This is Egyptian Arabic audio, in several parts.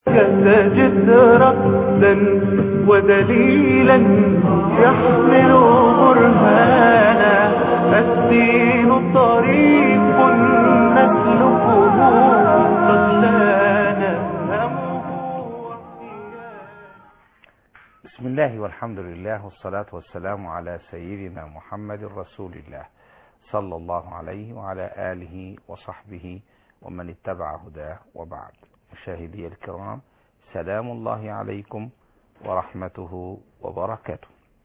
تجد رأسا ودليلا يحمل برهانا الدين طريق نسلكه قد لانا همه واختياره بسم الله والحمد لله والصلاة والسلام على سيدنا محمد رسول الله صلى الله عليه وعلى آله وصحبه ومن اتبع هداه وبعد مشاهدي الكرام سلام الله عليكم ورحمته وبركاته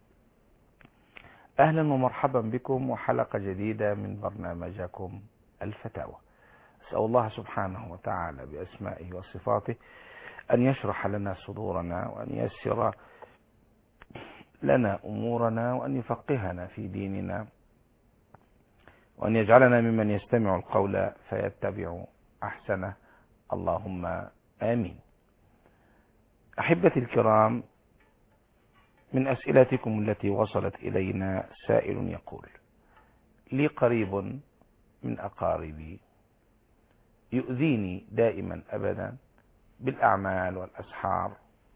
أهلا ومرحبا بكم وحلقة جديدة من برنامجكم الفتاوى أسأل الله سبحانه وتعالى بأسمائه وصفاته أن يشرح لنا صدورنا وأن ييسر لنا أمورنا وأن يفقهنا في ديننا وأن يجعلنا ممن يستمع القول فيتبع أحسنه اللهم آمين أحبتي الكرام من أسئلتكم التي وصلت إلينا سائل يقول لي قريب من أقاربي يؤذيني دائما أبدا بالأعمال والأسحار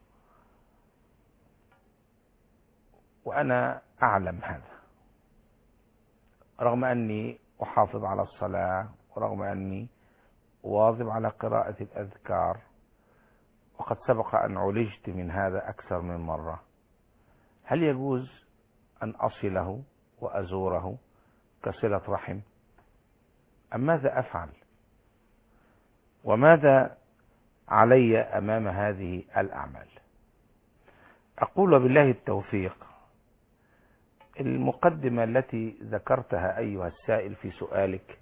وأنا أعلم هذا رغم أني أحافظ على الصلاة ورغم أني أواظب على قراءة الأذكار وقد سبق أن عولجت من هذا أكثر من مرة هل يجوز أن أصله وأزوره كصلة رحم أم ماذا أفعل وماذا علي أمام هذه الأعمال أقول بالله التوفيق المقدمة التي ذكرتها أيها السائل في سؤالك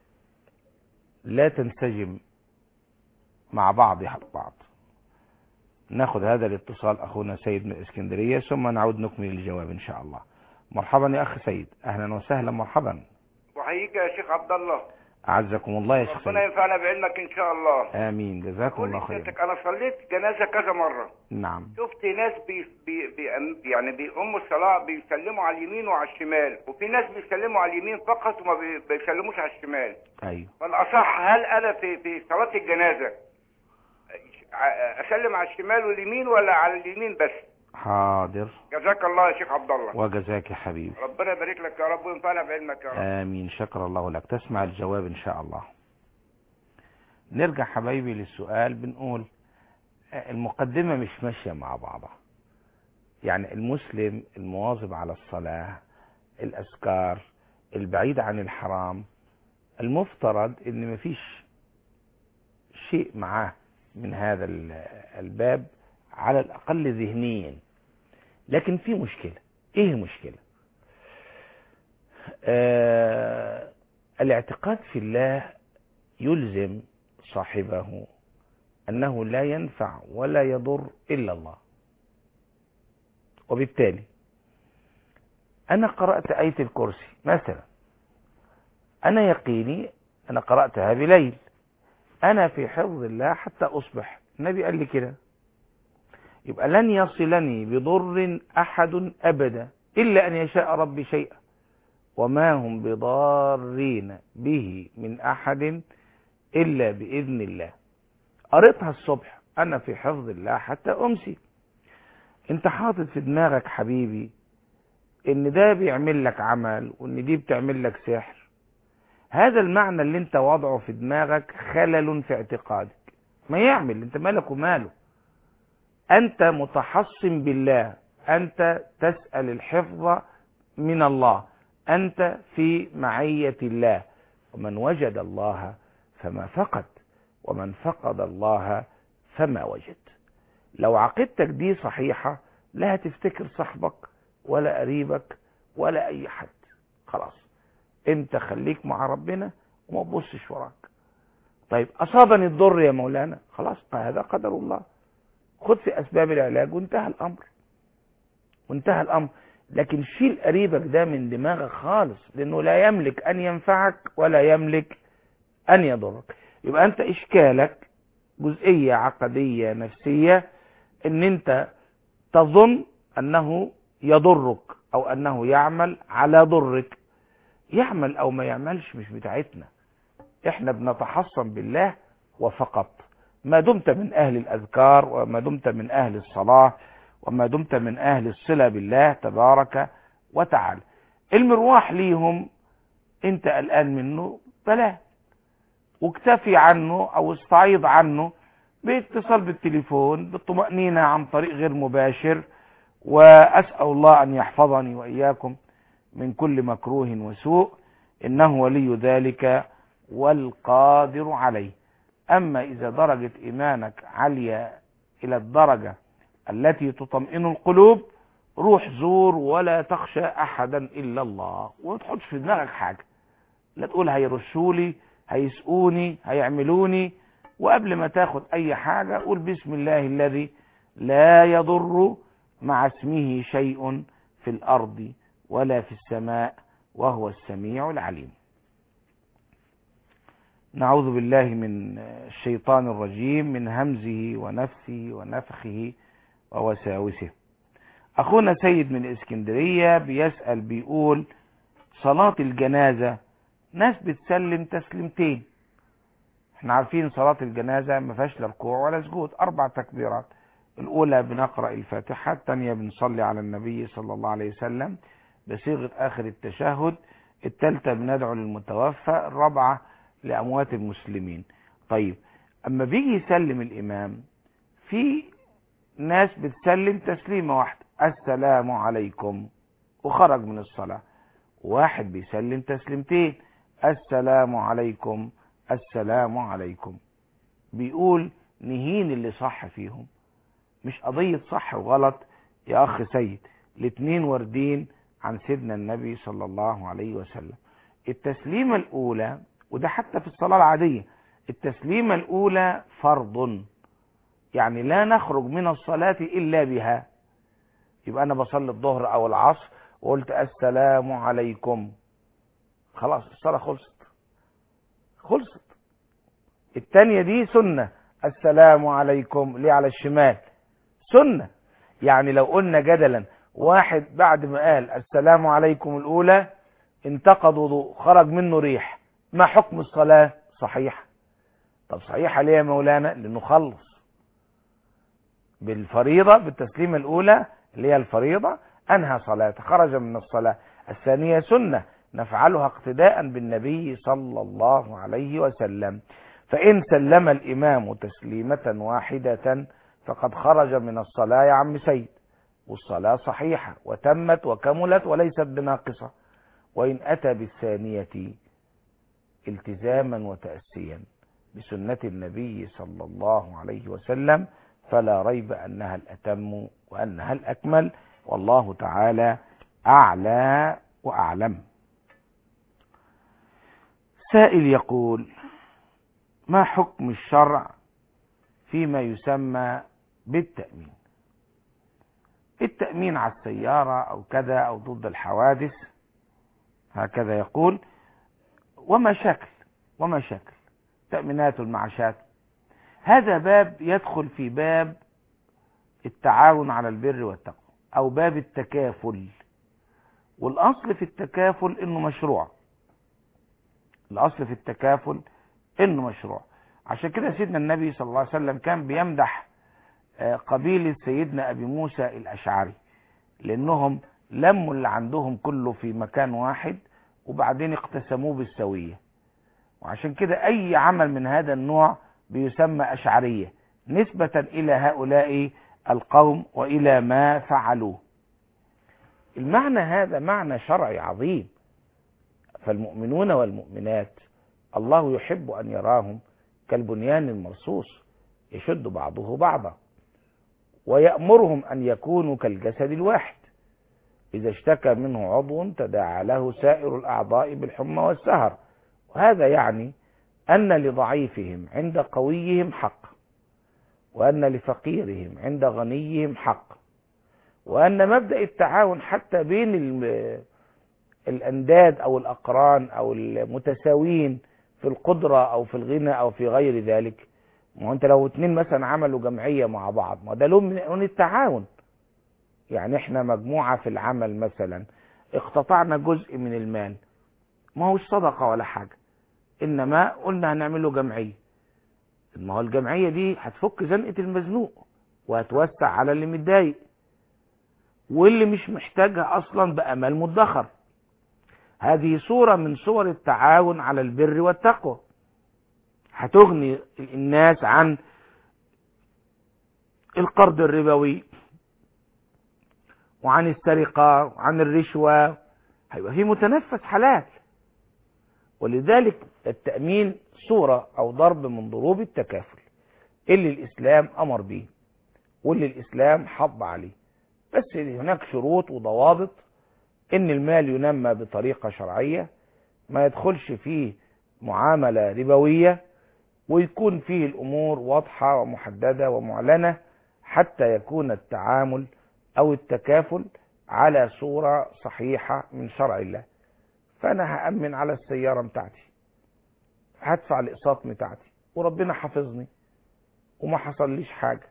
لا تنسجم مع بعضها البعض ناخذ هذا الاتصال أخونا سيد من الإسكندرية ثم نعود نكمل الجواب إن شاء الله مرحبا يا أخي سيد أهلا وسهلا مرحبا وحييك يا شيخ عبد الله أعزكم الله يا شيخ ربنا سيد ينفعنا بعلمك ان شاء الله آمين جزاكم قول الله لي خيرا سيادتك انا صليت جنازه كذا مره نعم شفت ناس بي بي بي يعني بيقوموا الصلاه بيسلموا على اليمين وعلى الشمال وفي ناس بيسلموا على اليمين فقط وما بي- بيسلموش على الشمال أيوه فالاصح هل انا في في صلاه الجنازه ع- اسلم على الشمال واليمين ولا على اليمين بس حاضر جزاك الله يا شيخ عبد الله وجزاك يا حبيبي ربنا يبارك لك يا رب وينفعنا بعلمك يا رب آمين شكر الله لك تسمع الجواب إن شاء الله نرجع حبايبي للسؤال بنقول آه، المقدمة مش ماشية مع بعضها يعني المسلم المواظب على الصلاة الأذكار البعيد عن الحرام المفترض ان مفيش شيء معاه من هذا ال- الباب على الأقل ذهنيا لكن في مشكلة ايه المشكلة آه الاعتقاد في الله يلزم صاحبه أنه لا ينفع ولا يضر إلا الله وبالتالي أنا قرأت آية الكرسي مثلا أنا يقيني أنا قرأتها بليل أنا في حفظ الله حتى أصبح النبي قال لي كده يبقى لن يصلني بضر أحد أبدا إلا أن يشاء ربي شيئا وما هم بضارين به من أحد إلا بإذن الله قريتها الصبح أنا في حفظ الله حتى أمسي أنت حاطط في دماغك حبيبي إن ده بيعمل لك عمل وإن دي بتعمل لك سحر هذا المعنى اللي أنت وضعه في دماغك خلل في اعتقادك ما يعمل أنت مالك وماله أنت متحصن بالله أنت تسأل الحفظ من الله أنت في معية الله ومن وجد الله فما فقد ومن فقد الله فما وجد لو عقيدتك دي صحيحة لا هتفتكر صاحبك ولا قريبك ولا أي حد خلاص انت خليك مع ربنا وما تبصش وراك طيب أصابني الضر يا مولانا خلاص هذا قدر الله خد في أسباب العلاج وانتهى الأمر وانتهى الأمر لكن شيل قريبك ده من دماغك خالص لأنه لا يملك أن ينفعك ولا يملك أن يضرك يبقى أنت إشكالك جزئية عقدية نفسية أن أنت تظن أنه يضرك أو أنه يعمل على ضرك يعمل أو ما يعملش مش بتاعتنا احنا بنتحصن بالله وفقط ما دمت من أهل الأذكار وما دمت من أهل الصلاة وما دمت من أهل الصلة بالله تبارك وتعالى المروح ليهم انت قلقان منه بلاه واكتفي عنه او استعيض عنه باتصال بالتليفون بالطمأنينة عن طريق غير مباشر وأسأل الله أن يحفظني وإياكم من كل مكروه وسوء إنه ولي ذلك والقادر عليه أما إذا درجة إيمانك عالية إلى الدرجة التي تطمئن القلوب روح زور ولا تخشى أحدا إلا الله وما تحطش في دماغك حاجة لا تقول هيرشولي هيسقوني هيعملوني وقبل ما تاخد أي حاجة قول بسم الله الذي لا يضر مع اسمه شيء في الأرض ولا في السماء وهو السميع العليم نعوذ بالله من الشيطان الرجيم من همزه ونفسه ونفخه ووساوسه أخونا سيد من اسكندرية بيسأل بيقول صلاة الجنازة ناس بتسلم تسليمتين احنا عارفين صلاة الجنازة ما فيهاش لا ركوع ولا سجود أربع تكبيرات الأولى بنقرأ الفاتحة الثانية بنصلي على النبي صلى الله عليه وسلم بصيغة آخر التشهد الثالثة بندعو للمتوفى الرابعة لأموات المسلمين طيب أما بيجي يسلم الإمام في ناس بتسلم تسليمة واحدة السلام عليكم وخرج من الصلاة واحد بيسلم تسليمتين السلام عليكم السلام عليكم بيقول نهين اللي صح فيهم مش قضية صح وغلط يا أخ سيد الاتنين واردين عن سيدنا النبي صلى الله عليه وسلم التسليمة الأولى وده حتى في الصلاة العادية التسليمة الأولى فرض يعني لا نخرج من الصلاة إلا بها يبقى أنا بصلي الظهر أو العصر وقلت السلام عليكم خلاص الصلاة خلصت خلصت التانية دي سنة السلام عليكم ليه على الشمال سنة يعني لو قلنا جدلا واحد بعد ما قال السلام عليكم الأولى انتقض وضوء خرج منه ريح ما حكم الصلاة صحيح طب صحيحة ليه يا مولانا لأنه خلص بالفريضة بالتسليمة الأولى اللي هي الفريضة أنهى صلاته خرج من الصلاة الثانية سنة نفعلها اقتداء بالنبي صلى الله عليه وسلم فإن سلم الإمام تسليمة واحدة فقد خرج من الصلاة يا عم سيد والصلاة صحيحة وتمت وكملت وليست بناقصة وإن أتى بالثانية التزاما وتأسيا بسنة النبي صلى الله عليه وسلم فلا ريب أنها الأتم وأنها الأكمل والله تعالى أعلى وأعلم سائل يقول ما حكم الشرع فيما يسمى بالتأمين التأمين على السيارة أو كذا أو ضد الحوادث هكذا يقول وما شكل وما شكل تأمينات المعاشات هذا باب يدخل في باب التعاون على البر والتقوى أو باب التكافل والأصل في التكافل إنه مشروع الأصل في التكافل إنه مشروع عشان كده سيدنا النبي صلى الله عليه وسلم كان بيمدح قبيلة سيدنا أبي موسى الأشعري لأنهم لموا اللي عندهم كله في مكان واحد وبعدين اقتسموه بالسوية وعشان كده أي عمل من هذا النوع بيسمى أشعرية نسبة إلى هؤلاء القوم وإلى ما فعلوه المعنى هذا معنى شرعي عظيم فالمؤمنون والمؤمنات الله يحب أن يراهم كالبنيان المرصوص يشد بعضه بعضا ويأمرهم أن يكونوا كالجسد الواحد إذا اشتكى منه عضو تداعى له سائر الأعضاء بالحمى والسهر وهذا يعني أن لضعيفهم عند قويهم حق وأن لفقيرهم عند غنيهم حق وأن مبدأ التعاون حتى بين الأنداد أو الأقران أو المتساوين في القدرة أو في الغنى أو في غير ذلك ما انت لو اتنين مثلا عملوا جمعية مع بعض ما ده لون من التعاون يعني احنا مجموعة في العمل مثلا اقتطعنا جزء من المال ما هوش صدقة ولا حاجة انما قلنا هنعمله جمعية ما هو الجمعية دي هتفك زنقة المزنوق وهتوسع على اللي متضايق واللي مش محتاجها اصلا بامال مدخر هذه صورة من صور التعاون على البر والتقوى هتغني الناس عن القرض الربوي وعن السرقة وعن الرشوة هيبقى في متنفس حلال ولذلك التأمين صورة أو ضرب من ضروب التكافل اللي الإسلام أمر به واللي الإسلام حض عليه بس هناك شروط وضوابط إن المال ينمى بطريقة شرعية ما يدخلش فيه معاملة ربوية ويكون فيه الأمور واضحة ومحددة ومعلنة حتى يكون التعامل أو التكافل على صورة صحيحة من شرع الله فأنا هأمن على السيارة بتاعتي هدفع الأقساط بتاعتي وربنا حافظني وما حصليش حاجة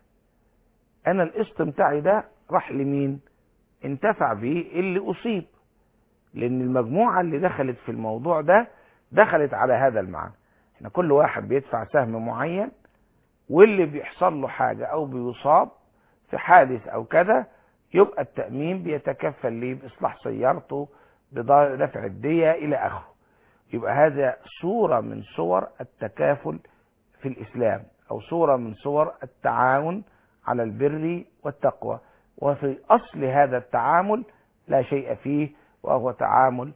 أنا القسط بتاعي ده راح لمين انتفع بيه اللي أصيب لأن المجموعة اللي دخلت في الموضوع ده دخلت على هذا المعنى احنا كل واحد بيدفع سهم معين واللي بيحصل له حاجة أو بيصاب في حادث أو كذا يبقى التأمين بيتكفل ليه بإصلاح سيارته بدفع الدية إلى آخره يبقى هذا صورة من صور التكافل في الإسلام أو صورة من صور التعاون على البر والتقوى وفي أصل هذا التعامل لا شيء فيه وهو تعامل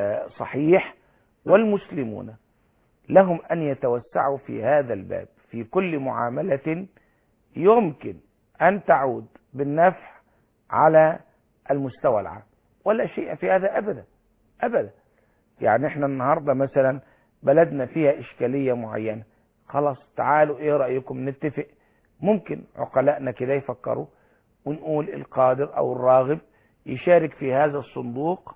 صحيح والمسلمون لهم أن يتوسعوا في هذا الباب في كل معاملة يمكن أن تعود بالنفع على المستوى العام ولا شيء في هذا أبدا أبدا يعني احنا النهاردة مثلا بلدنا فيها إشكالية معينة خلاص تعالوا ايه رأيكم نتفق ممكن عقلائنا كده يفكروا ونقول القادر او الراغب يشارك في هذا الصندوق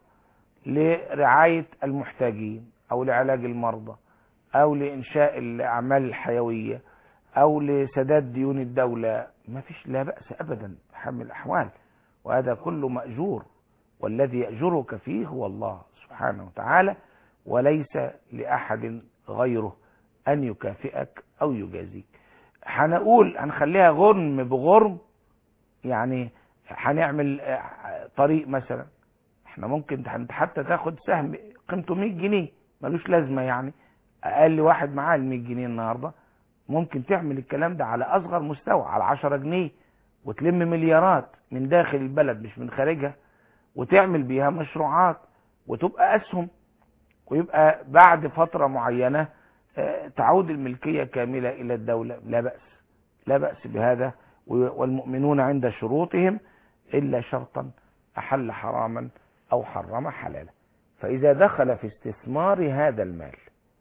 لرعاية المحتاجين او لعلاج المرضى او لانشاء الاعمال الحيوية او لسداد ديون الدولة ما فيش لا بأس ابدا بحمل الاحوال وهذا كله مأجور والذي يأجرك فيه هو الله سبحانه وتعالى وليس لأحد غيره أن يكافئك أو يجازيك هنقول هنخليها غرم بغرم يعني هنعمل طريق مثلا احنا ممكن حتى تاخد سهم قيمته 100 جنيه ملوش لازمه يعني اقل واحد معاه ال 100 جنيه النهارده ممكن تعمل الكلام ده على اصغر مستوى على 10 جنيه وتلم مليارات من داخل البلد مش من خارجها وتعمل بيها مشروعات وتبقى اسهم ويبقى بعد فتره معينه تعود الملكية كاملة إلى الدولة لا بأس لا بأس بهذا والمؤمنون عند شروطهم إلا شرطا أحل حراما أو حرم حلالا فإذا دخل في استثمار هذا المال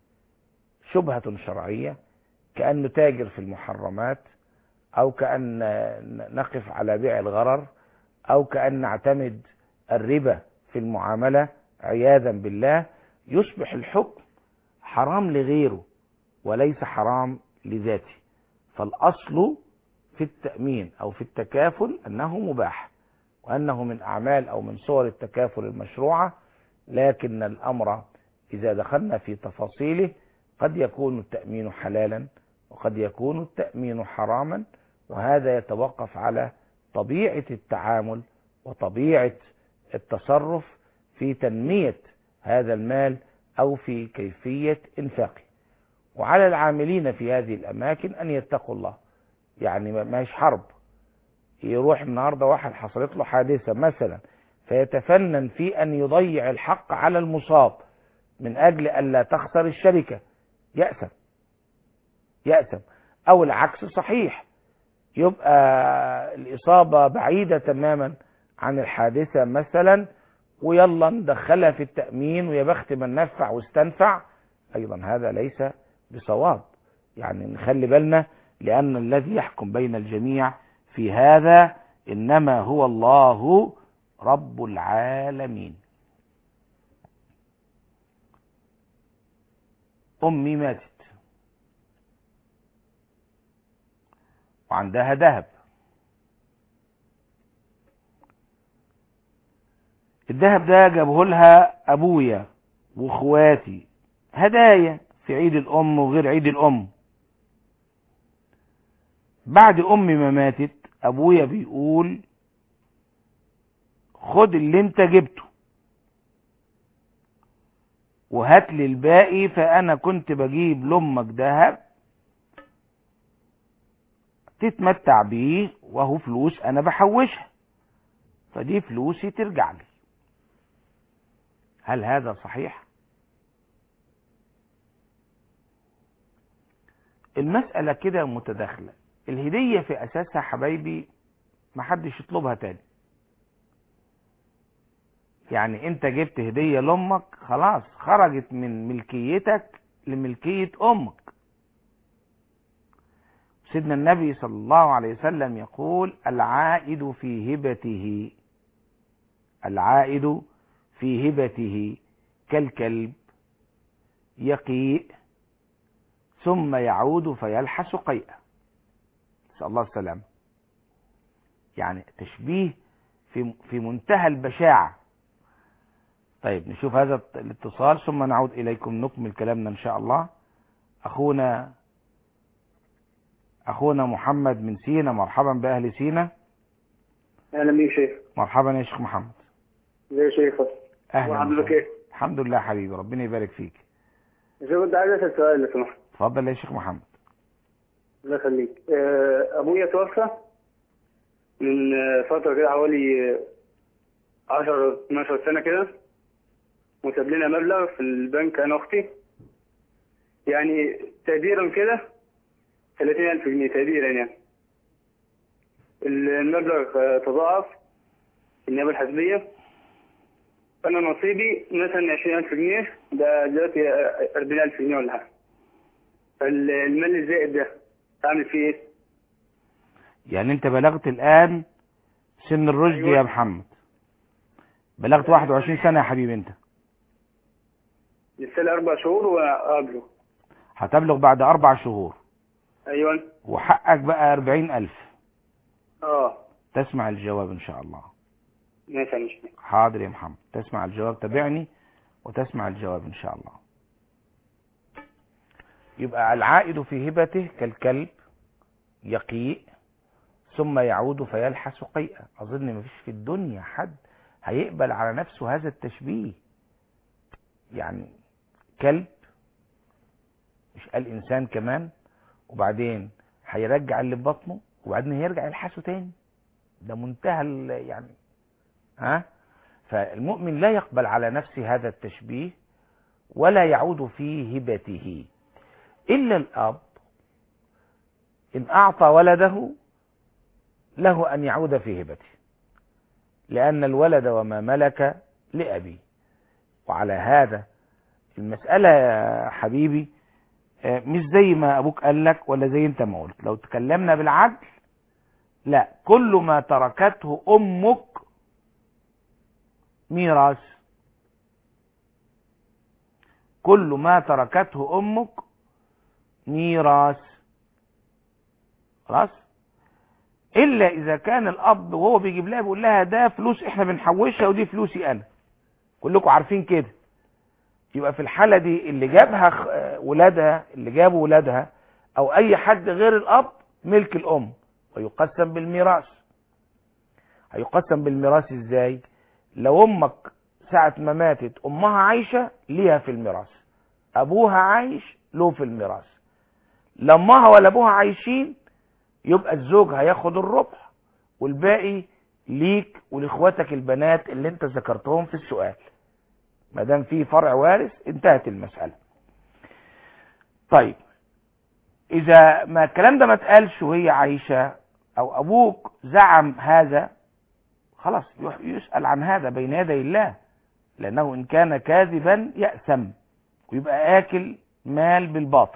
شبهة شرعية كأنه تاجر في المحرمات أو كأن نقف على بيع الغرر أو كأن نعتمد الربا في المعاملة عياذا بالله يصبح الحكم حرام لغيره وليس حرام لذاته فالأصل في التأمين أو في التكافل أنه مباح وأنه من أعمال أو من صور التكافل المشروعة لكن الأمر إذا دخلنا في تفاصيله قد يكون التأمين حلالا وقد يكون التأمين حراما وهذا يتوقف على طبيعة التعامل وطبيعة التصرف في تنمية هذا المال أو في كيفية إنفاقه وعلى العاملين في هذه الأماكن أن يتقوا الله يعني ماش حرب يروح النهاردة واحد حصلت له حادثة مثلا فيتفنن في أن يضيع الحق على المصاب من أجل ألا تخسر الشركة يأسم يأسم أو العكس صحيح يبقى الإصابة بعيدة تماما عن الحادثة مثلا ويلا ندخلها في التأمين ويا بخت من نفع واستنفع أيضا هذا ليس بصواب يعني نخلي بالنا لأن الذي يحكم بين الجميع في هذا إنما هو الله رب العالمين أمي ماتت وعندها ذهب الذهب ده جابه لها ابويا واخواتي هدايا في عيد الام وغير عيد الام بعد امي ما ماتت ابويا بيقول خد اللي انت جبته وهات لي الباقي فانا كنت بجيب لامك دهب تتمتع بيه وهو فلوس انا بحوشها فدي فلوسي ترجع لي هل هذا صحيح المسألة كده متداخلة الهدية في أساسها حبايبي محدش يطلبها تاني يعني انت جبت هدية لأمك خلاص خرجت من ملكيتك لملكية أمك سيدنا النبي صلى الله عليه وسلم يقول العائد في هبته العائد في هبته كالكلب يقيء ثم يعود فيلحس قيئا نسأل الله السلام يعني تشبيه في في منتهى البشاعة طيب نشوف هذا الاتصال ثم نعود إليكم نكمل كلامنا إن شاء الله أخونا أخونا محمد من سينا مرحبا بأهل سينا اهلا بيك شيخ مرحبا يا شيخ محمد ازي يا شيخ أهلا وحضرتك وسهلا. ايه الحمد لله حبيبي ربنا يبارك فيك شيخ كنت عايز اسال سؤال لو سمحت اتفضل يا شيخ محمد الله يخليك آه، ابويا توفى من آه، فتره كده حوالي آه، 10 12 سنه كده وساب لنا مبلغ في البنك انا اختي يعني تقديرا كده 30000 جنيه تقديرا يعني المبلغ آه، تضاعف في النيابه الحزبيه فانا نصيبي مثلا 20000 جنيه ده دلوقتي آه، 40000 جنيه ولا حاجه فالمال الزائد ده اعمل فيه ايه؟ يعني انت بلغت الآن سن الرشد أيوة. يا محمد بلغت 21 سنة يا حبيبي انت لسه لي اربع شهور وقابله هتبلغ بعد أربع شهور ايوه وحقك بقى 40 ألف اه تسمع الجواب إن شاء الله ماشي يا مشكلة حاضر يا محمد تسمع الجواب تابعني وتسمع الجواب إن شاء الله يبقى العائد في هبته كالكلب يقيء ثم يعود فيلحس قيئا أظن مفيش في الدنيا حد هيقبل على نفسه هذا التشبيه يعني كلب مش قال إنسان كمان وبعدين هيرجع اللي في بطنه وبعدين هيرجع يلحسه تاني ده منتهى ال- يعني ها فالمؤمن لا يقبل على نفسه هذا التشبيه ولا يعود في هبته إلا الأب إن أعطى ولده له أن يعود في هبته لأن الولد وما ملك لأبيه وعلى هذا المسألة يا حبيبي آه، مش زي ما أبوك قال لك ولا زي أنت ما قلت لو تكلمنا بالعدل لا كل ما تركته أمك ميراث كل ما تركته أمك ميراث خلاص إلا إذا كان الأب وهو بيجيب لها بيقول لها ده فلوس إحنا بنحوشها ودي فلوسي أنا كلكم عارفين كده يبقى في الحالة دي اللي جابها خ- آه، ولادها اللي جابوا ولادها أو أي حد غير الأب ملك الأم ويقسم بالميراث هيقسم بالميراث إزاي لو أمك ساعة ما ماتت أمها عايشة ليها في الميراث أبوها عايش له في الميراث لا أمها ولا أبوها عايشين يبقى الزوج هياخد الربع والباقي ليك ولاخواتك البنات اللي انت ذكرتهم في السؤال ما دام في فرع وارث انتهت المسألة طيب اذا ما الكلام ده ما اتقالش وهي عايشة او ابوك زعم هذا خلاص يح- يسأل عن هذا بين يدي الله لانه ان كان كاذبا يأثم ويبقى اكل مال بالباطل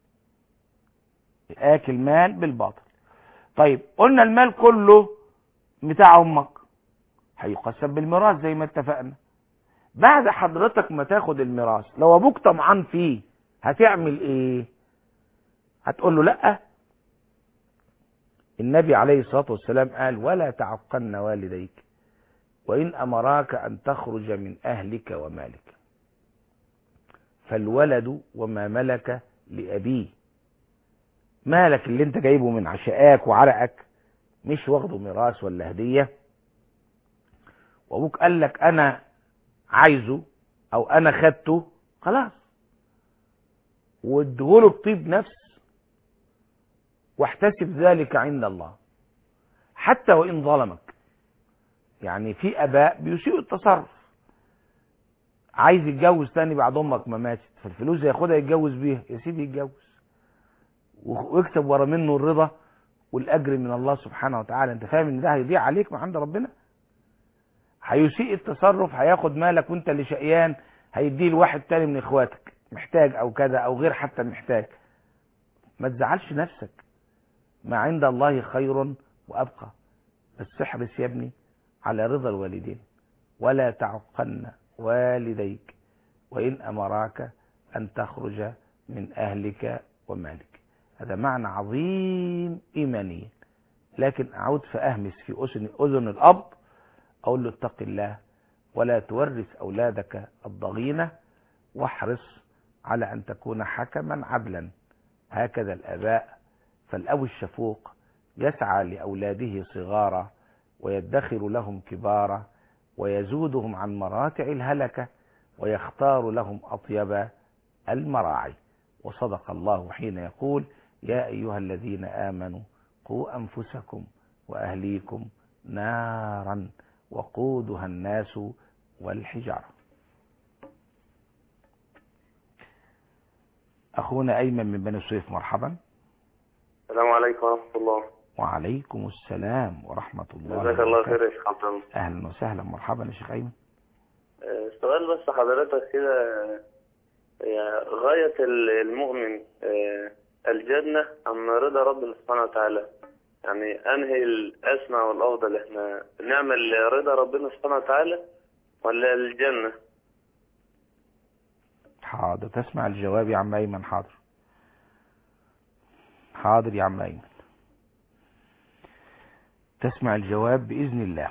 اكل مال بالباطل طيب قلنا المال كله بتاع امك هيقسم بالميراث زي ما اتفقنا بعد حضرتك ما تاخد الميراث لو ابوك طمعان فيه هتعمل ايه هتقول له لا النبي عليه الصلاة والسلام قال ولا تعقن والديك وإن أمراك أن تخرج من أهلك ومالك فالولد وما ملك لأبيه مالك اللي انت جايبه من عشقاك وعرقك مش واخده ميراث ولا هدية وابوك قال لك انا عايزه او انا خدته خلاص وادهوله بطيب نفس واحتسب ذلك عند الله حتى وان ظلمك يعني في اباء بيسيئوا التصرف عايز يتجوز تاني بعد امك ما ماتت فالفلوس ياخدها يتجوز بيها يا سيدي يتجوز ويكسب ورا منه الرضا والاجر من الله سبحانه وتعالى انت فاهم ان ده هيضيع عليك من عند ربنا هيسيء التصرف هياخد مالك وانت اللي شقيان هيديه لواحد تاني من اخواتك محتاج او كذا او غير حتى محتاج ما تزعلش نفسك ما عند الله خير وابقى بس احرص يا ابني على رضا الوالدين ولا تعقن والديك وإن أمراك أن تخرج من أهلك ومالك هذا معنى عظيم إيمانيا لكن أعود فأهمس في أذن أذن الأب أقول له اتق الله ولا تورث أولادك الضغينة واحرص على أن تكون حكما عدلا هكذا الآباء فالأب الشفوق يسعى لأولاده صغارا ويدخر لهم كبارا ويزودهم عن مراتع الهلكة ويختار لهم أطيب المراعي وصدق الله حين يقول يا أيها الذين آمنوا قوا أنفسكم وأهليكم نارا وقودها الناس والحجارة أخونا أيمن من بني سويف مرحبا السلام عليكم ورحمة الله وعليكم السلام ورحمة الله جزاك الله وبركاته. خير يا شيخ عبد الله أهلا وسهلا مرحبا يا شيخ أيمن آه، سؤال بس حضرتك كده آه، غاية ال- المؤمن آه، الجنة أم رضا ربنا سبحانه وتعالى يعني أنهي الأسمى والأفضل إحنا نعمل رضا ربنا سبحانه وتعالى ولا الجنة حاضر تسمع الجواب يا عم أيمن حاضر حاضر يا عم أيمن تسمع الجواب بإذن الله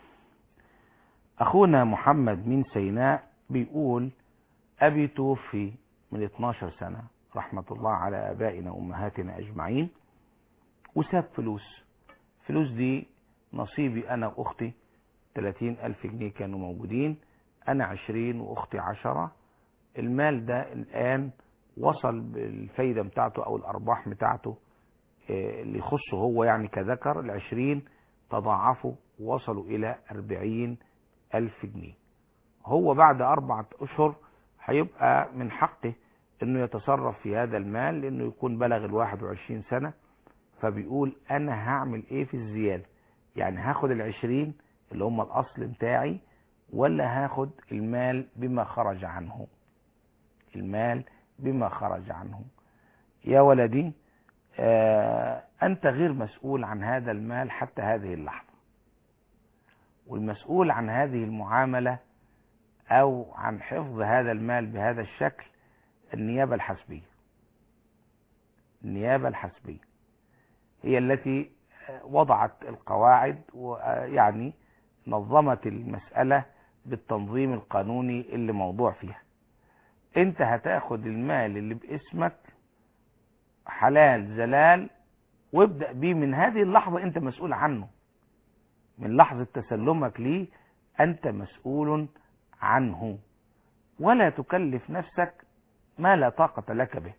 أخونا محمد من سيناء بيقول أبي توفي من 12 سنة رحمة الله على آبائنا وأمهاتنا أجمعين وساب فلوس فلوس دي نصيبي أنا وأختي 30 ألف جنيه كانوا موجودين أنا 20 وأختي 10 المال ده الآن وصل بالفايدة بتاعته أو الأرباح بتاعته آه، اللي يخصه هو يعني كذكر العشرين تضاعفوا وصلوا إلى أربعين ألف جنيه هو بعد أربعة أشهر هيبقى من حقه أنه يتصرف في هذا المال لأنه يكون بلغ الواحد وعشرين سنة فبيقول أنا هعمل إيه في الزيادة يعني هاخد العشرين اللي هم الأصل بتاعي ولا هاخد المال بما خرج عنه المال بما خرج عنه يا ولدي آه أنت غير مسؤول عن هذا المال حتى هذه اللحظة والمسؤول عن هذه المعاملة أو عن حفظ هذا المال بهذا الشكل النيابة الحسبية النيابة الحسبية هي التي وضعت القواعد ويعني نظمت المسألة بالتنظيم القانوني اللي موضوع فيها انت هتاخد المال اللي باسمك حلال زلال وابدأ بيه من هذه اللحظة انت مسؤول عنه من لحظة تسلمك ليه انت مسؤول عنه ولا تكلف نفسك ما لا طاقة لك به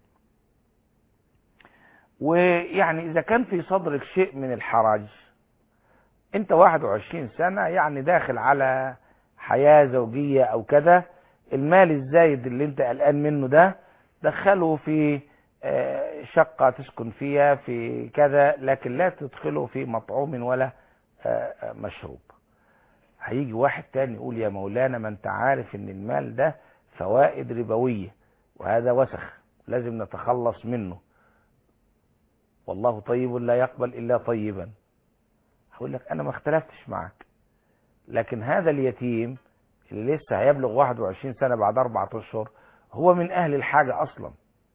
ويعني اذا كان في صدرك شيء من الحرج انت 21 سنة يعني داخل على حياة زوجية او كذا المال الزايد اللي انت قلقان منه ده دخله في آه، شقة تسكن فيها في كذا لكن لا تدخله في مطعوم ولا آه، آه، مشروب هيجي واحد تاني يقول يا مولانا ما انت عارف ان المال ده فوائد ربوية وهذا وسخ لازم نتخلص منه والله طيب لا يقبل الا طيبا هقول لك انا ما اختلفتش معك لكن هذا اليتيم اللي لسه هيبلغ 21 سنة بعد أربعة أشهر هو من أهل الحاجة أصلا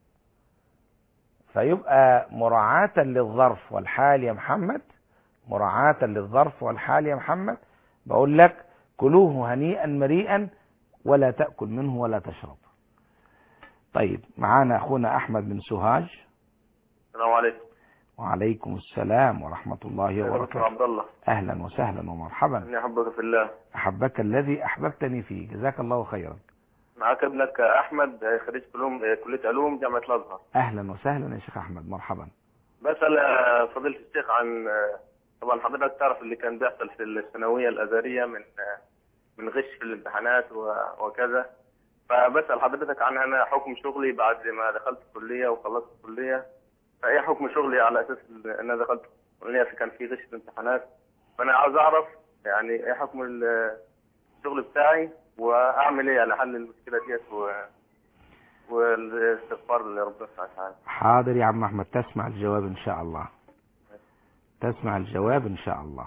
فيبقى مراعاة للظرف والحال يا محمد مراعاة للظرف والحال يا محمد بقول لك كلوه هنيئا مريئا ولا تأكل منه ولا تشرب طيب معانا أخونا أحمد بن سوهاج السلام عليكم وعليكم السلام ورحمة الله يا دكتور وبركاته عبد الله أهلا وسهلا ومرحبا اني احبك في الله أحبك الذي أحببتني فيه جزاك الله خيرا معاك ابنك احمد خريج علوم كليه علوم جامعه الازهر أهلا وسهلا يا شيخ أحمد مرحبا بسال آه، فضيله الشيخ عن آه، طبعا حضرتك تعرف اللي كان بيحصل في الثانويه الازهريه من آه، من غش في الامتحانات و- وكذا فبسال حضرتك عن انا حكم شغلي بعد ما دخلت الكليه وخلصت الكليه فايه حكم شغلي على اساس ان انا دخلت الكليه كان في غش في الامتحانات فانا عاوز اعرف يعني ايه حكم ال- الشغل بتاعي واعمل ايه على حل المشكله ديت و والاستغفار لربنا سبحانه وتعالى حاضر يا عم أحمد تسمع الجواب إن شاء الله تسمع الجواب إن شاء الله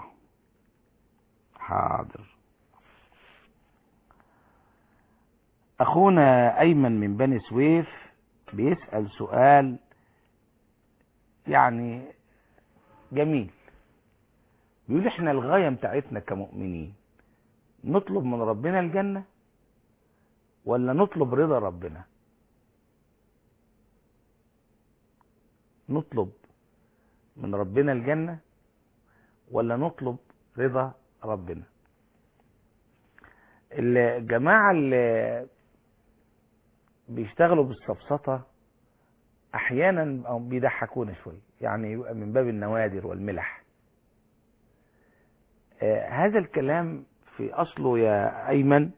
حاضر أخونا أيمن من بني سويف بيسأل سؤال يعني جميل بيقول احنا الغاية بتاعتنا كمؤمنين نطلب من ربنا الجنة ولا نطلب رضا ربنا نطلب من ربنا الجنة ولا نطلب رضا ربنا الجماعة اللي بيشتغلوا بالسفسطة احيانا أو بيضحكونا شوية يعني يبقى من باب النوادر والملح آه، هذا الكلام في اصله يا ايمن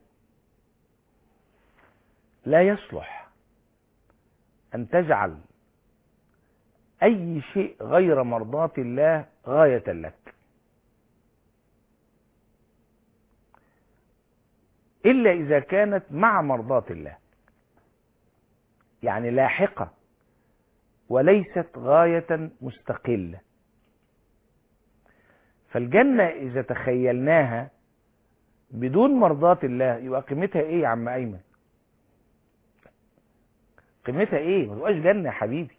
لا يصلح ان تجعل اي شيء غير مرضاة الله غاية لك الا اذا كانت مع مرضاة الله يعني لاحقة وليست غاية مستقلة فالجنة إذا تخيلناها بدون مرضاة الله يبقى قيمتها إيه يا عم أيمن؟ قيمتها إيه؟ ما تبقاش جنة يا حبيبي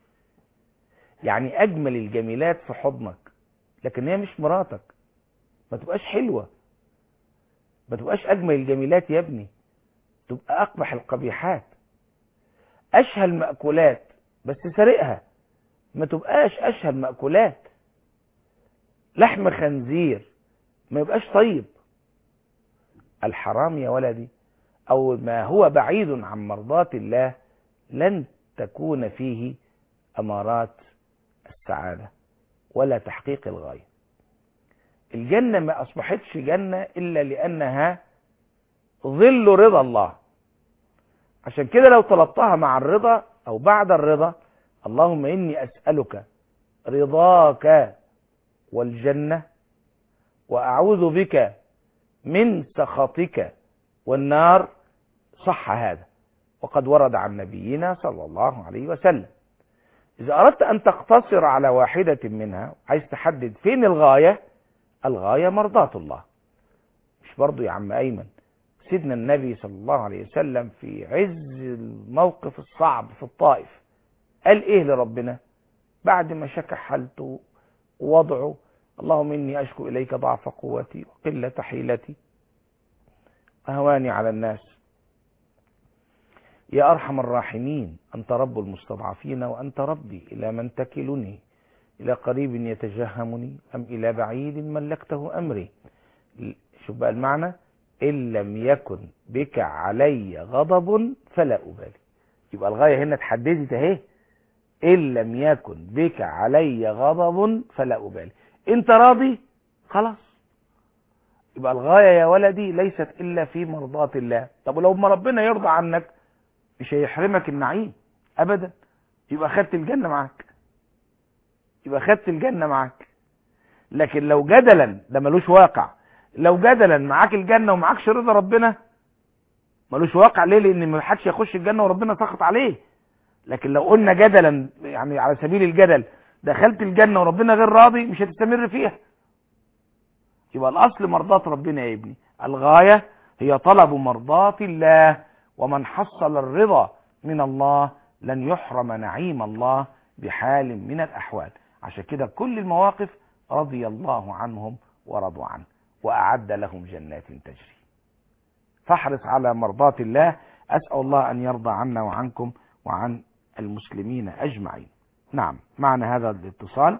يعني أجمل الجميلات في حضنك لكن هي مش مراتك ما تبقاش حلوة ما تبقاش أجمل الجميلات يا ابني تبقى أقبح القبيحات أشهى المأكولات بس سرقها ما تبقاش أشهى المأكولات لحم خنزير ما يبقاش طيب الحرام يا ولدي أو ما هو بعيد عن مرضاة الله لن تكون فيه أمارات السعادة ولا تحقيق الغاية الجنة ما أصبحتش جنة إلا لأنها ظل رضا الله عشان كده لو طلبتها مع الرضا أو بعد الرضا اللهم إني أسألك رضاك والجنة وأعوذ بك من سخطك والنار صح هذا وقد ورد عن نبينا صلى الله عليه وسلم إذا أردت أن تقتصر على واحدة منها عايز تحدد فين الغاية الغاية مرضاة الله مش برضو يا عم أيمن سيدنا النبي صلى الله عليه وسلم في عز الموقف الصعب في الطائف قال إيه لربنا بعد ما شكى حالته ووضعه اللهم إني أشكو إليك ضعف قوتي وقلة حيلتي وهواني على الناس يا أرحم الراحمين أنت رب المستضعفين وأنت ربي إلى من تكلني إلى قريب يتجهمني أم إلى بعيد ملكته أمري شوف بقى المعنى إن لم يكن بك علي غضب فلا أبالي يبقى الغاية هنا اتحددت اهي إن لم يكن بك علي غضب فلا أبالي أنت راضي خلاص يبقى الغاية يا ولدي ليست إلا في مرضاة الله طب ولو ما ربنا يرضى عنك مش هيحرمك النعيم أبدا يبقى خدت الجنة معاك يبقى خدت الجنة معاك لكن لو جدلا ده ملوش واقع لو جدلا معاك الجنة ومعاكش رضا ربنا ملوش واقع ليه لان ما حدش يخش الجنة وربنا سخط عليه لكن لو قلنا جدلا يعني على سبيل الجدل دخلت الجنة وربنا غير راضي مش هتستمر فيها يبقى الاصل مرضاة ربنا يا ابني الغاية هي طلب مرضاة الله ومن حصل الرضا من الله لن يحرم نعيم الله بحال من الاحوال عشان كده كل المواقف رضي الله عنهم ورضوا عنه وأعد لهم جنات تجري فاحرص على مرضاة الله أسأل الله أن يرضى عنا وعنكم وعن المسلمين أجمعين نعم معنا هذا الاتصال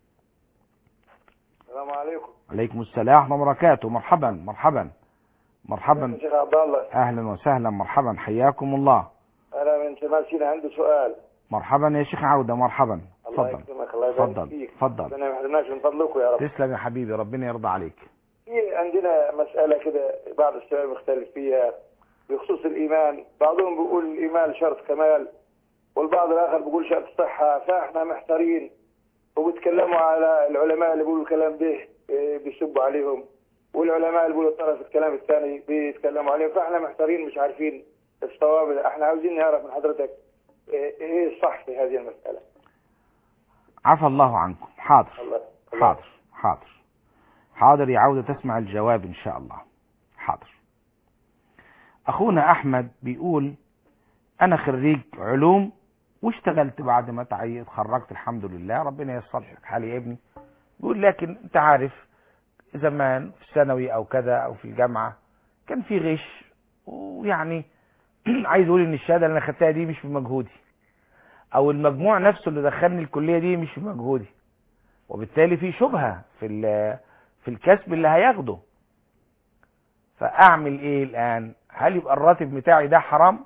السلام عليكم عليكم السلام ورحمة الله وبركاته مرحبا مرحبا مرحبا شيخ عبد الله أهلا وسهلا مرحبا حياكم الله انا من شمال سيناء عندي سؤال مرحبا يا شيخ عودة مرحبا الله تفضل يكرمك الله يبارك تفضل فيك تفضل ربنا ما يحرمناش من فضلكم يا رب تسلم يا حبيبي ربنا يرضى عليك في عندنا مسألة كده بعض الشباب مختلف فيها بخصوص الإيمان بعضهم بيقول الإيمان شرط كمال والبعض الآخر بيقول شرط صحة فإحنا محتارين وبيتكلموا على العلماء اللي بيقولوا الكلام ده إيه، بيسبوا عليهم والعلماء اللي بيقولوا الطرف الكلام الثاني بيتكلموا عليهم فإحنا محتارين مش عارفين الصواب احنا عاوزين نعرف من حضرتك إيه ايه الصح في هذه المسألة عفى الله عنكم حاضر الله الله حاضر حاضر حاضر يا عودة تسمع الجواب إن شاء الله حاضر أخونا أحمد بيقول أنا خريج علوم واشتغلت بعد ما تعي- اتخرجت الحمد لله ربنا ييسر لك حالي يا ابني بيقول لكن أنت عارف زمان في الثانوي أو كذا أو في الجامعة كان في غش ويعني عايز أقول إن الشهادة اللي أنا خدتها دي مش بمجهودي أو المجموع نفسه اللي دخلني الكلية دي مش بمجهودي وبالتالي في شبهة في ال- في الكسب اللي هياخده فاعمل ايه الان هل يبقى الراتب بتاعي ده حرام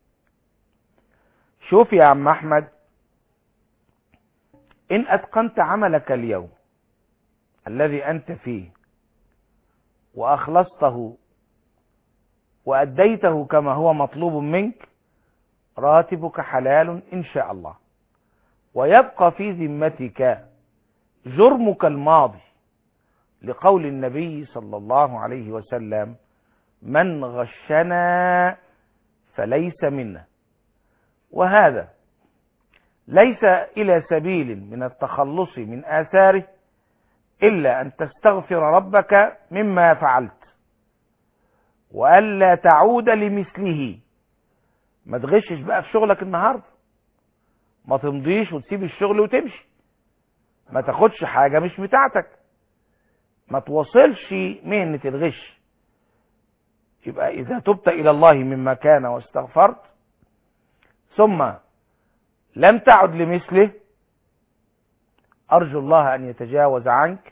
شوف يا عم احمد ان اتقنت عملك اليوم الذي انت فيه واخلصته واديته كما هو مطلوب منك راتبك حلال ان شاء الله ويبقى في ذمتك جرمك الماضي لقول النبي صلى الله عليه وسلم من غشنا فليس منا وهذا ليس إلى سبيل من التخلص من آثاره إلا أن تستغفر ربك مما فعلت وألا تعود لمثله ما تغشش بقى في شغلك النهارده ما تمضيش وتسيب الشغل وتمشي ما تاخدش حاجة مش بتاعتك ما توصلش مهنة الغش يبقى إذا تبت إلى الله مما كان واستغفرت ثم لم تعد لمثله أرجو الله أن يتجاوز عنك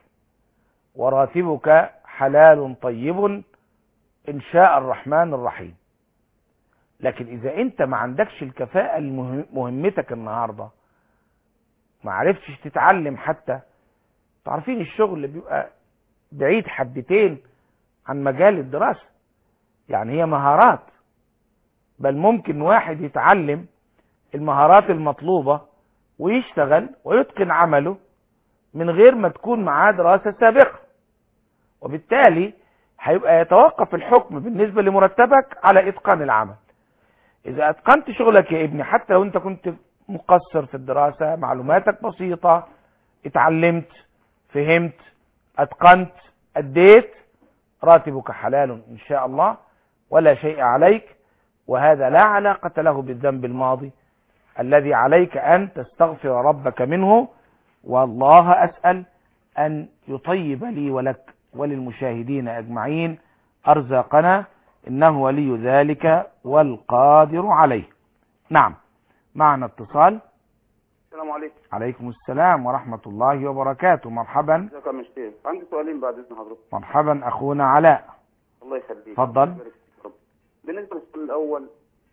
وراتبك حلال طيب إن شاء الرحمن الرحيم لكن إذا أنت ما عندكش الكفاءة لمهمتك النهاردة ما عرفتش تتعلم حتى تعرفين الشغل اللي بيبقى بعيد حبتين عن مجال الدراسة يعني هي مهارات بل ممكن واحد يتعلم المهارات المطلوبة ويشتغل ويتقن عمله من غير ما تكون معاه دراسة سابقة وبالتالي هيبقى يتوقف الحكم بالنسبة لمرتبك على إتقان العمل إذا أتقنت شغلك يا ابني حتى لو أنت كنت مقصر في الدراسة معلوماتك بسيطة اتعلمت فهمت أتقنت أديت راتبك حلال إن شاء الله ولا شيء عليك وهذا لا علاقة له بالذنب الماضي الذي عليك أن تستغفر ربك منه والله أسأل أن يطيب لي ولك وللمشاهدين أجمعين أرزاقنا إنه ولي ذلك والقادر عليه نعم معنا اتصال السلام عليكم عليكم السلام ورحمة الله وبركاته مرحبا ازيك يا مشتاق عندي سؤالين بعد اذن حضرتك مرحبا أخونا علاء الله يخليك اتفضل. الله يبارك فيك يا رب. بالنسبه للسؤال الاول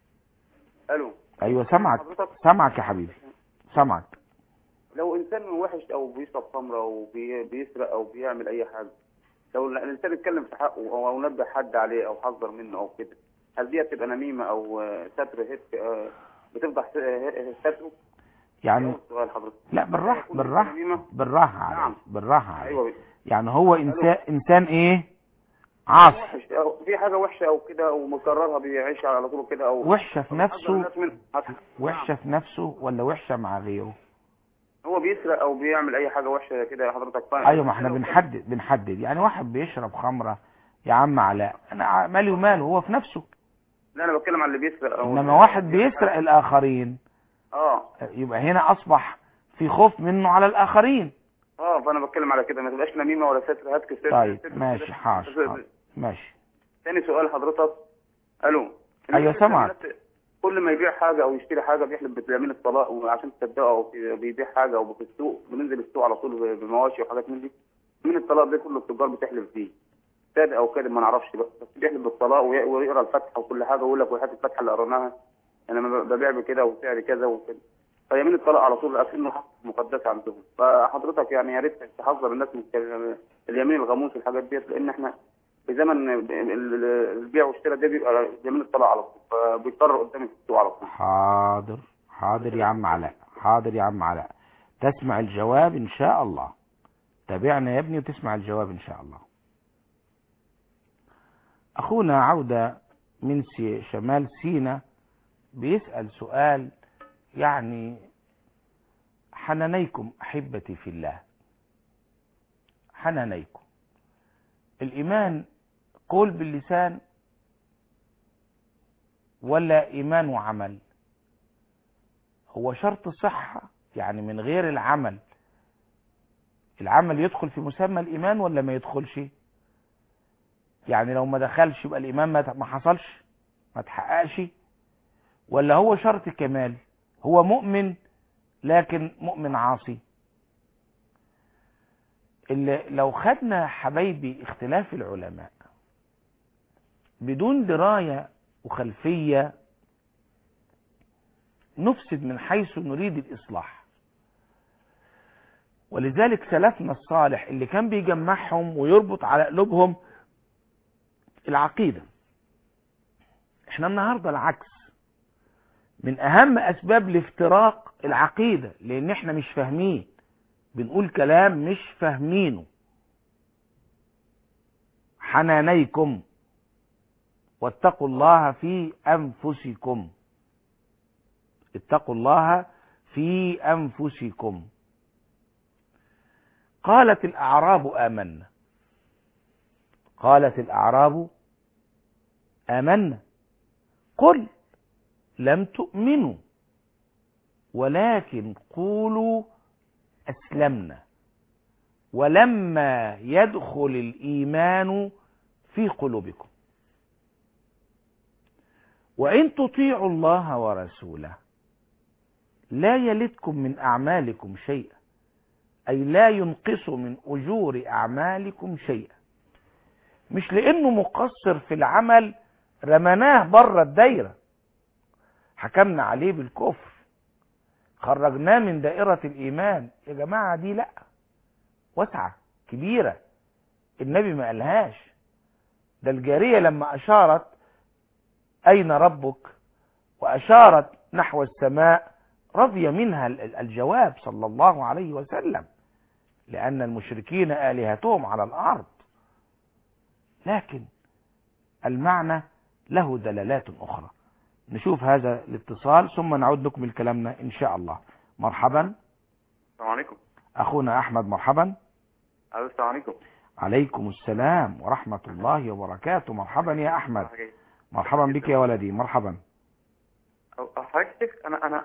الو أيوة سمعك حضرتك سمعك يا حبيبي سمعك لو انسان وحش او بيشرب خمره او بي- بيسرق او بيعمل اي حاجه لو الانسان اتكلم في حقه او او نبه حد عليه او حذر منه او كده هل دي بتبقى نميمه او آه، ستر هت آه، بتفضح س- آه، ستره يعني أول سؤال حضرتك لا بالراحة يكون بالراحة نميمة؟ بالراحة عليه نعم. بالراحة عليه ايوه يعني هو إنسان إنسان إيه عاصي وحش أو في حاجه وحشه او كده او مكررها بيعيش على طول كده او وحشة في حذر نفسه الناس منه. وحشة في نفسه ولا وحشة مع غيره هو بيسرق او بيعمل اي حاجه وحشه كده يا حضرتك فاهم ايوه ما احنا بنحدد بنحدد يعني واحد بيشرب خمرة يا عم علاء انا ع- مالي وماله هو في نفسه لا انا بتكلم عن اللي بيسرق أو انما واحد بيسرق الاخرين اه يبقى هنا اصبح في خوف منه على الاخرين اه فانا بتكلم على كده ما تبقاش نميمه ولا ستر هاتك ستر طيب ستر- ماشي ستر- حاضر ستر- حاضر. ماشي تاني سؤال حضرتك الو أيوة، الناس- سامعك. الناس- كل ما يبيع حاجه او يشتري حاجه بيحلف باليمين الطلاق وعشان تصدقه او في- بيبيع حاجه او في السوق بننزل السوق على طول بمواشي وحاجات من دي من الطلاق ده كله التجار بتحلف فيه صادق او كاذب ما نعرفش بقى بس بيحلف بالطلاق وي- ويقرا الفاتحه وكل حاجه ويقول لك وحياه الفاتحه اللي قريناها انا ب- ببيع بكده وسعر كذا وكده فيمين الطلاق على طول اكنه حق مقدس عندهم فحضرتك يعني يا ريت تحذر الناس من ال- اليمين الغموس والحاجات ديت لان احنا في زمن ال- ال- البيع والشراء ده بيبقى يمين الطلاق على طول فبيضطر قدامك في السوق على طول حاضر حاضر يا عم علاء حاضر يا عم علاء تسمع الجواب ان شاء الله تابعنا يا ابني وتسمع الجواب ان شاء الله اخونا عودة من سي شمال سينا بيسأل سؤال يعني حنانيكم احبتي في الله حنانيكم الايمان قول باللسان ولا ايمان وعمل هو شرط صحة يعني من غير العمل العمل يدخل في مسمى الإيمان ولا ما يدخلش يعني لو ما دخلش يبقى الإيمان ما ما حصلش ما تحققش ولا هو شرط كمال هو مؤمن لكن مؤمن عاصي اللي لو خدنا حبايبي اختلاف العلماء بدون دراية وخلفية نفسد من حيث نريد الإصلاح ولذلك سلفنا الصالح اللي كان بيجمعهم ويربط على قلوبهم العقيدة احنا النهاردة العكس من أهم أسباب الافتراق العقيدة لأن احنا مش فاهمين بنقول كلام مش فاهمينه حنانيكم واتقوا الله في أنفسكم اتقوا الله في أنفسكم قالت الأعراب آمنا قالت الأعراب آمنا قل لم تؤمنوا ولكن قولوا أسلمنا ولما يدخل الإيمان في قلوبكم وإن تطيعوا الله ورسوله لا يلدكم من أعمالكم شيئا أي لا ينقص من أجور أعمالكم شيئا مش لأنه مقصر في العمل رمناه بره الدايرة حكمنا عليه بالكفر خرجناه من دائرة الإيمان يا جماعة دي لأ واسعة كبيرة النبي ما قالهاش ده الجارية لما أشارت أين ربك وأشارت نحو السماء رضي منها الجواب صلى الله عليه وسلم لأن المشركين آلهتهم على الأرض لكن المعنى له دلالات أخرى نشوف هذا الاتصال ثم نعود نكمل كلامنا إن شاء الله مرحبا السلام عليكم أخونا أحمد مرحبا الو السلام عليكم عليكم السلام ورحمة الله وبركاته مرحبا يا أحمد مرحبا بك يا ولدي مرحبا أو- حضرتك شيخ انا انا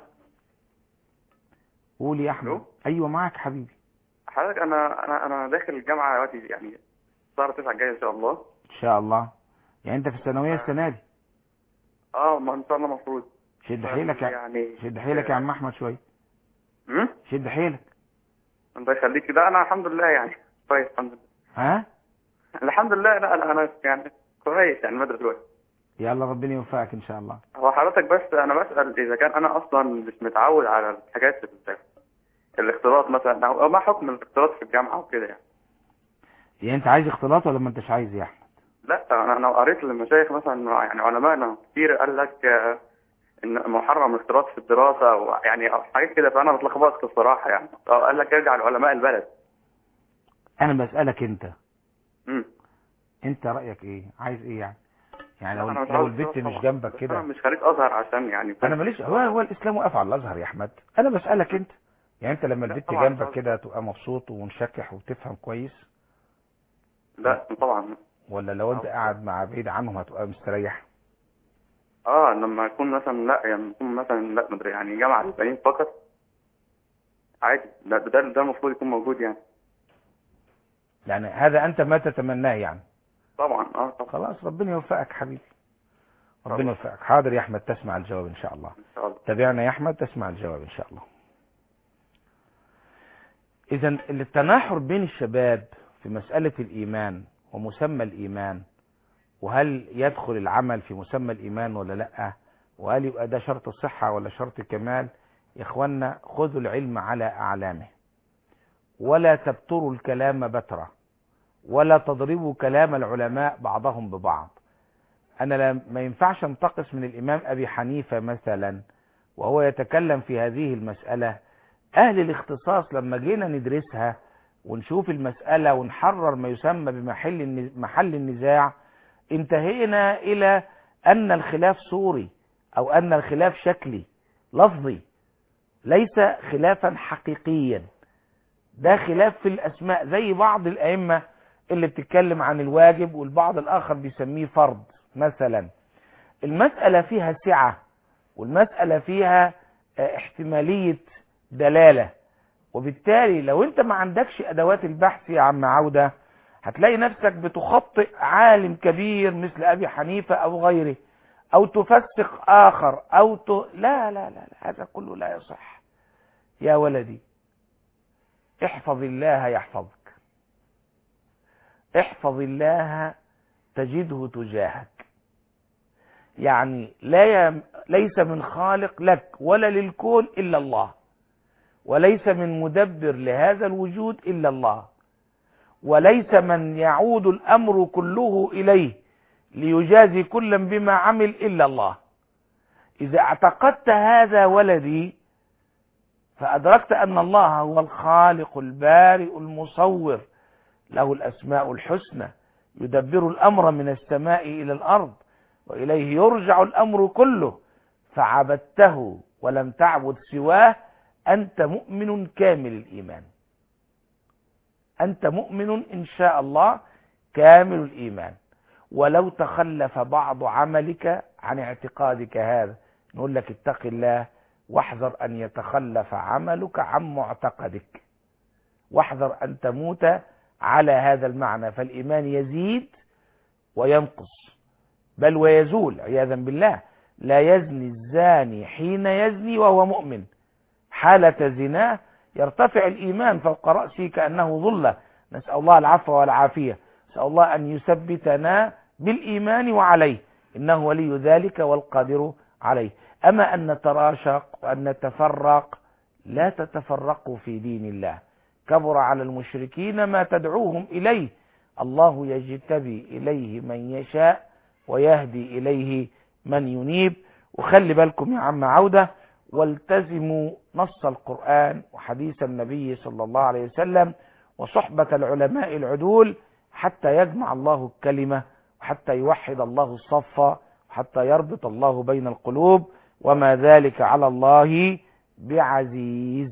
قول يا أحمد ألو؟ أيوة معك حبيبي حضرتك انا انا انا داخل الجامعه دلوقتي يعني شهر 9 الجاي ان شاء الله إن شاء الله يعني أنت في الثانوية السنة دي اه ما ان شاء الله المفروض شد حيلك يا يعني شد حيلك يا عم أحمد شوية امم شد حيلك الله يخليك لا انا الحمد لله يعني كويس الحمد لله ها الحمد لله لا لا انا يعني كويس يعني مدرسه دلوقتي يلا ربنا يوفقك إن شاء الله هو حضرتك بس انا بسال اذا كان انا اصلا مش متعود على الحاجات ال- الاختلاط مثلا او ما حكم الاختلاط في الجامعه وكده يعني يعني أنت عايز اختلاط ولا ما أنتش عايز يا أحمد لا انا انا قريت للمشايخ مثلا يعني علمائنا كتير قال لك آه، ان محرم الاختلاط في الدراسه ويعني حاجات كده فانا اتلخبطت الصراحه يعني آه، قال لك ارجع لعلماء البلد أنا بسألك أنت امم أنت رأيك إيه عايز إيه يعني يعني لو أنا مش لو عاوز البت أختلاط مش طبعاً. جنبك بس كده انا مش خريج ازهر عشان يعني انا ماليش هو هو الاسلام واقف على الازهر يا احمد انا بسالك انت يعني انت لما لا البت طبعاً جنبك طبعاً. كده تبقى مبسوط ومنشكح وتفهم كويس لا طبعا ولا لو انت آه. قاعد مع بعيد عنهم هتبقى مستريح اه لما يكون مثلا لا يعني يكون مثلا لا مدري يعني جامعه البنين فقط عادي ده ده ده المفروض يكون موجود يعني يعني هذا انت ما تتمناه يعني طبعا اه طبعا خلاص ربنا يوفقك حبيبي ربنا يوفقك حاضر يا احمد تسمع الجواب ان شاء الله ان شاء الله تابعنا يا احمد تسمع الجواب ان شاء الله اذا التناحر بين الشباب في مسألة الايمان ومسمى الايمان وهل يدخل العمل في مسمى الايمان ولا لا وهل يبقى ده شرط الصحة ولا شرط الكمال يا اخوانا خذوا العلم على اعلامه ولا تبتروا الكلام بترة ولا تضربوا كلام العلماء بعضهم ببعض انا لا ما ينفعش انتقص من الامام ابي حنيفة مثلا وهو يتكلم في هذه المسألة اهل الاختصاص لما جينا ندرسها ونشوف المسألة ونحرر ما يسمى بمحل الن- محل النزاع انتهينا الى ان الخلاف صوري او ان الخلاف شكلي لفظي ليس خلافا حقيقيا ده خلاف في الاسماء زي بعض الائمه اللي بتتكلم عن الواجب والبعض الاخر بيسميه فرض مثلا المساله فيها سعه والمساله فيها آه، احتماليه دلاله وبالتالي لو انت ما عندكش ادوات البحث يا عم عوده هتلاقي نفسك بتخطئ عالم كبير مثل ابي حنيفه او غيره او تفسق اخر او ت... لا لا لا لا، هذا كله لا يصح يا ولدي احفظ الله يحفظك احفظ الله تجده تجاهك يعني لا ي... ليس من خالق لك ولا للكون الا الله وليس من مدبر لهذا الوجود الا الله وليس من يعود الامر كله اليه ليجازي كلا بما عمل الا الله اذا اعتقدت هذا ولدي فأدركت أن الله هو الخالق البارئ المصور له الأسماء الحسنى يدبر الأمر من السماء إلى الأرض وإليه يرجع الأمر كله فعبدته ولم تعبد سواه أنت مؤمن كامل الإيمان أنت مؤمن إن شاء الله كامل الإيمان ولو تخلف بعض عملك عن اعتقادك هذا نقول لك اتق الله واحذر أن يتخلف عملك عن معتقدك واحذر أن تموت على هذا المعنى فالإيمان يزيد وينقص بل ويزول عياذا بالله لا يزني الزاني حين يزني وهو مؤمن حالة زناه يرتفع الإيمان فوق رأسه كأنه ظلة نسأل الله العفو والعافية نسأل الله أن يثبتنا بالإيمان وعليه إنه ولي ذلك والقادر عليه أما أن نتراشق وأن نتفرق لا تتفرقوا في دين الله كبر على المشركين ما تدعوهم إليه الله يجتبي إليه من يشاء ويهدي إليه من ينيب وخلي بالكم يا عم عودة والتزموا نص القرآن وحديث النبي صلى الله عليه وسلم وصحبة العلماء العدول حتى يجمع الله الكلمة وحتى يوحد الله الصف حتى يربط الله بين القلوب وما ذلك على الله بعزيز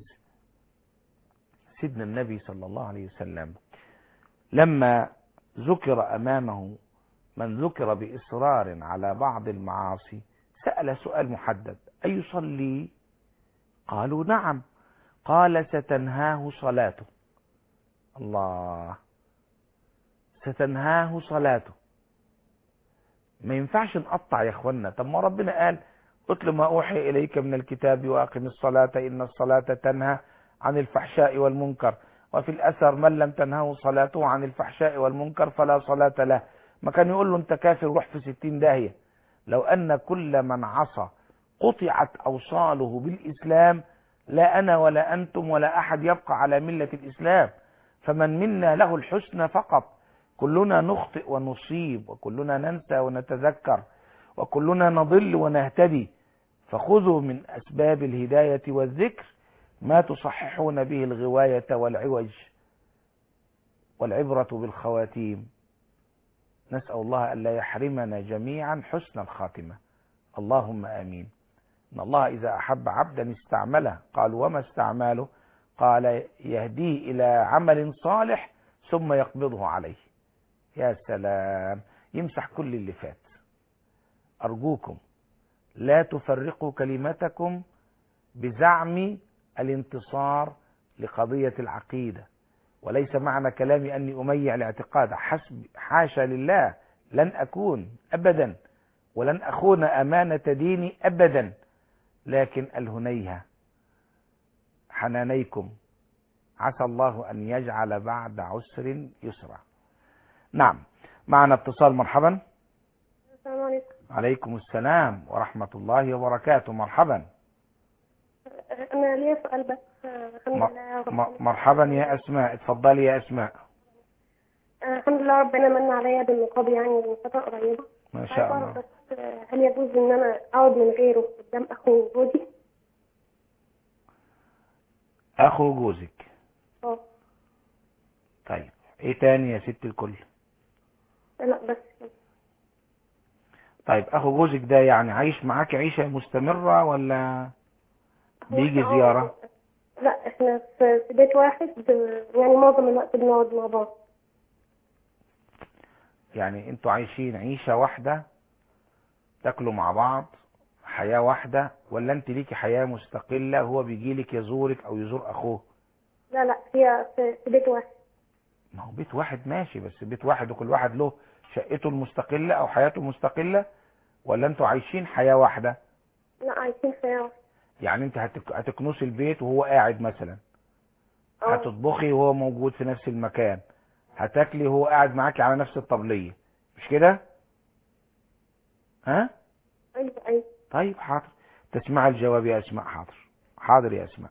سيدنا النبي صلى الله عليه وسلم لما ذكر أمامه من ذكر بإصرار على بعض المعاصي سأل سؤال محدد أيصلي قالوا نعم قال ستنهاه صلاته الله ستنهاه صلاته ما ينفعش نقطع يا اخوانا طب ما ربنا قال اتل ما اوحي اليك من الكتاب واقم الصلاة ان الصلاة تنهى عن الفحشاء والمنكر وفي الاثر من لم تنهه صلاته عن الفحشاء والمنكر فلا صلاة له ما كان يقول له انت كافر روح في ستين داهية لو ان كل من عصى قطعت اوصاله بالاسلام لا انا ولا انتم ولا احد يبقى على ملة الاسلام فمن منا له الحسنى فقط كلنا نخطئ ونصيب وكلنا ننسى ونتذكر وكلنا نضل ونهتدي فخذوا من أسباب الهداية والذكر ما تصححون به الغواية والعوج والعبرة بالخواتيم نسأل الله ألا يحرمنا جميعا حسن الخاتمة اللهم آمين إن الله إذا أحب عبدا استعمله قال وما استعماله قال يهديه إلى عمل صالح ثم يقبضه عليه يا سلام يمسح كل اللي فات أرجوكم لا تفرقوا كلمتكم بزعم الانتصار لقضية العقيدة وليس معنى كلامي أني أميع الاعتقاد حسب حاشا لله لن أكون أبدا ولن أخون أمانة ديني أبدا لكن الهنيهة حنانيكم عسى الله أن يجعل بعد عسر يسرا نعم معنا اتصال مرحبا السلام عليكم عليكم السلام ورحمة الله وبركاته مرحبا أنا ليا سؤال بس آه، الحمد م- لله م- ربنا مرحبا يا أسماء اتفضلي يا أسماء آه، الحمد لله ربنا من عليا بالنقاب يعني من فترة قريبة ما شاء عايزة الله أعرف بس آه، هل يجوز إن أنا أقعد من غيره قدام أخو جوزي؟ أخو جوزك اه طيب ايه تاني يا ست الكل لا بس كده. طيب اخو جوزك ده يعني عايش معاك عيشة مستمرة ولا هو بيجي إحنا- زيارة لا احنا في في بيت واحد آه، يعني معظم الوقت بنقعد مع بعض يعني انتوا عايشين عيشة واحدة تاكلوا مع بعض حياة واحدة ولا انت ليكي حياة مستقلة هو بيجي لك يزورك او يزور اخوه لا لا هي في في بيت واحد ما هو بيت واحد ماشي بس بيت واحد وكل واحد له شقته المستقلة او حياته المستقلة ولا انتوا عايشين حياة واحدة لا عايشين في واحد يعني انت هتك... هتكنسي البيت وهو قاعد مثلا اه هتطبخي وهو موجود في نفس المكان هتاكلي وهو قاعد معاكي على نفس الطبلية مش كده ها أيوه أيوه طيب حاضر تسمع الجواب يا اسماء حاضر حاضر يا اسماء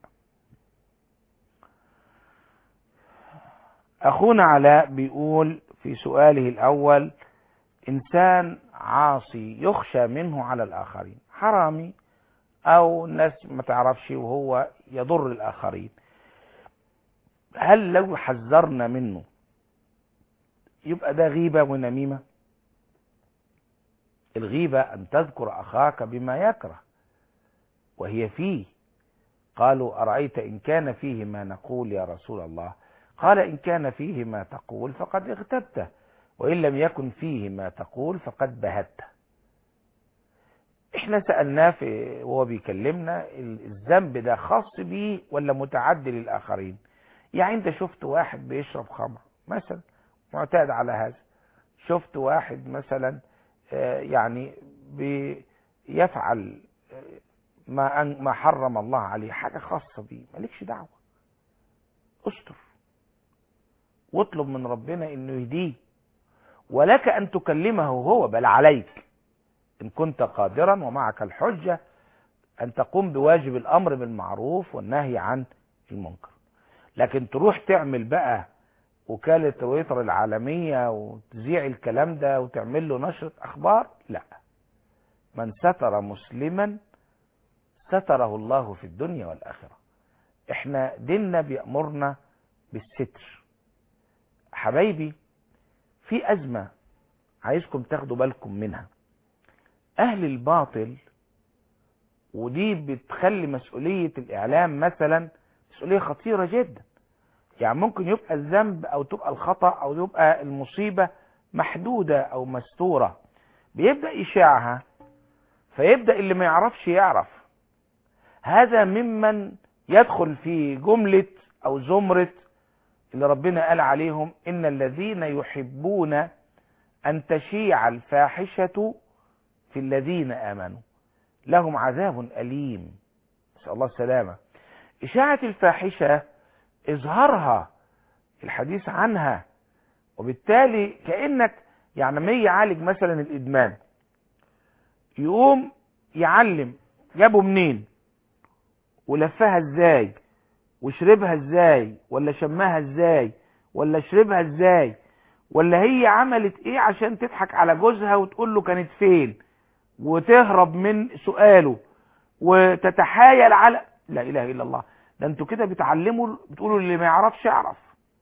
اخونا علاء بيقول في سؤاله الاول انسان عاصي يخشى منه على الاخرين حرامي او الناس ما تعرفش وهو يضر الاخرين هل لو حذرنا منه يبقى ده غيبة ونميمة الغيبة أن تذكر أخاك بما يكره وهي فيه قالوا أرأيت إن كان فيه ما نقول يا رسول الله قال إن كان فيه ما تقول فقد اغتبته وإن لم يكن فيه ما تقول فقد بهته احنا سألناه في وهو بيكلمنا الذنب ده خاص بيه ولا متعدي للآخرين يعني انت شفت واحد بيشرب خمر مثلا معتاد على هذا شفت واحد مثلا آه، يعني بيفعل آه، ما أن- ما حرم الله عليه حاجة خاصة بيه مالكش دعوة استر واطلب من ربنا انه يهديه ولك ان تكلمه هو بل عليك ان كنت قادرا ومعك الحجة ان تقوم بواجب الامر بالمعروف والنهي عن المنكر لكن تروح تعمل بقى وكالة رويتر العالمية وتذيع الكلام ده وتعمل له نشرة اخبار لا من ستر مسلما ستره الله في الدنيا والاخرة احنا ديننا بيأمرنا بالستر حبايبي في ازمة عايزكم تاخدوا بالكم منها اهل الباطل ودي بتخلي مسؤولية الاعلام مثلا مسؤولية خطيرة جدا يعني ممكن يبقى الذنب او تبقى الخطأ او يبقى المصيبة محدودة او مستورة بيبدأ يشاعها فيبدأ اللي ما يعرفش يعرف هذا ممن يدخل في جملة او زمرة اللي ربنا قال عليهم ان الذين يحبون ان تشيع الفاحشة في الذين امنوا لهم عذاب اليم نسأل الله السلامة اشاعة الفاحشة اظهارها الحديث عنها وبالتالي كأنك يعني ما يعالج مثلا الادمان يقوم يعلم جابه منين ولفها ازاي وشربها ازاي ولا شمها ازاي ولا شربها ازاي ولا هي عملت ايه عشان تضحك على جوزها وتقول له كانت فين وتهرب من سؤاله وتتحايل على لا اله الا الله ده انتوا كده بتعلموا بتقولوا اللي ما يعرفش يعرف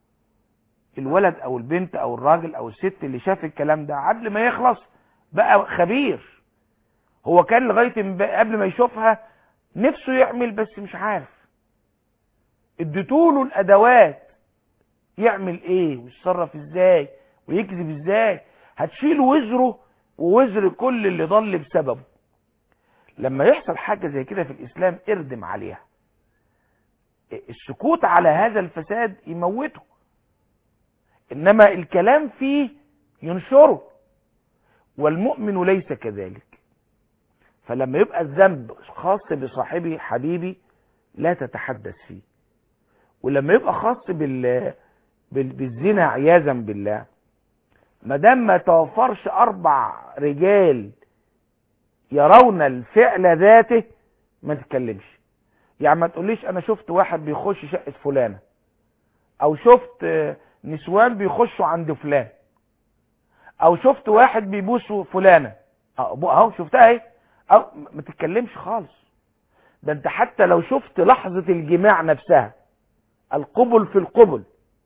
الولد او البنت او الراجل او الست اللي شاف الكلام ده قبل ما يخلص بقى خبير هو كان لغايه امب- قبل ما يشوفها نفسه يعمل بس مش عارف اديتوله الادوات يعمل ايه ويتصرف ازاي ويكذب ازاي هتشيل وزره ووزر كل اللي ضل بسببه لما يحصل حاجة زي كده في الاسلام اردم عليها السكوت على هذا الفساد يموته انما الكلام فيه ينشره والمؤمن ليس كذلك فلما يبقى الذنب خاص بصاحبي حبيبي لا تتحدث فيه ولما يبقى خاص بال بال- بالزنا عياذا بالله ما دام ما توفرش اربع رجال يرون الفعل ذاته ما تتكلمش يعني ما تقوليش انا شفت واحد بيخش شقه فلانه او شفت آه، نسوان بيخشوا عند فلان او شفت واحد بيبوس فلانه اهو أهو شفتها اهي او ما تتكلمش خالص ده انت حتى لو شفت لحظه الجماع نفسها القبل في القبل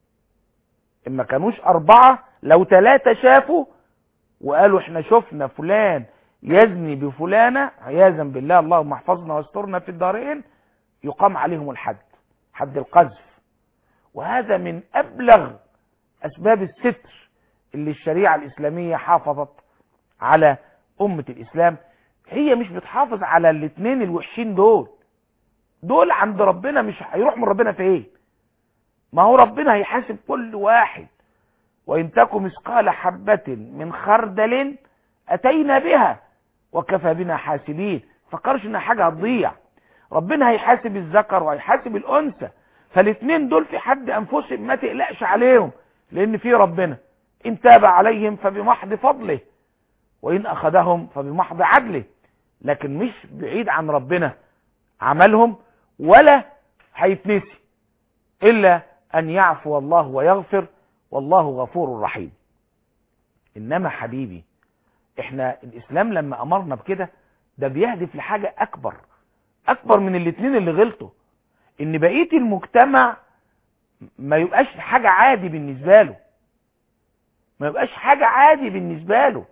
اما كانوش اربعه لو ثلاثه شافوا وقالوا احنا شفنا فلان يزني بفلانه عياذا بالله اللهم احفظنا واسترنا في الدارين يقام عليهم الحد حد القذف وهذا من ابلغ اسباب الستر اللي الشريعه الاسلاميه حافظت على امه الاسلام هي مش بتحافظ على الاثنين الوحشين دول دول عند ربنا مش هيروح من ربنا في ايه ما هو ربنا هيحاسب كل واحد وإن تكن مثقال حبة من خردل أتينا بها وكفى بنا حاسبين فكرش إنها حاجة هتضيع ربنا هيحاسب الذكر وهيحاسب الأنثى فالاثنين دول في حد أنفسهم ما تقلقش عليهم لأن في ربنا إن تاب عليهم فبمحض فضله وإن أخذهم فبمحض عدله لكن مش بعيد عن ربنا عملهم ولا هيتنسي إلا أن يعفو الله ويغفر والله غفور رحيم إنما حبيبي إحنا الإسلام لما أمرنا بكده ده بيهدف لحاجة أكبر أكبر من الاتنين اللي غلطوا إن بقية المجتمع ما يبقاش حاجة عادي بالنسبة له ما يبقاش حاجة عادي بالنسبة له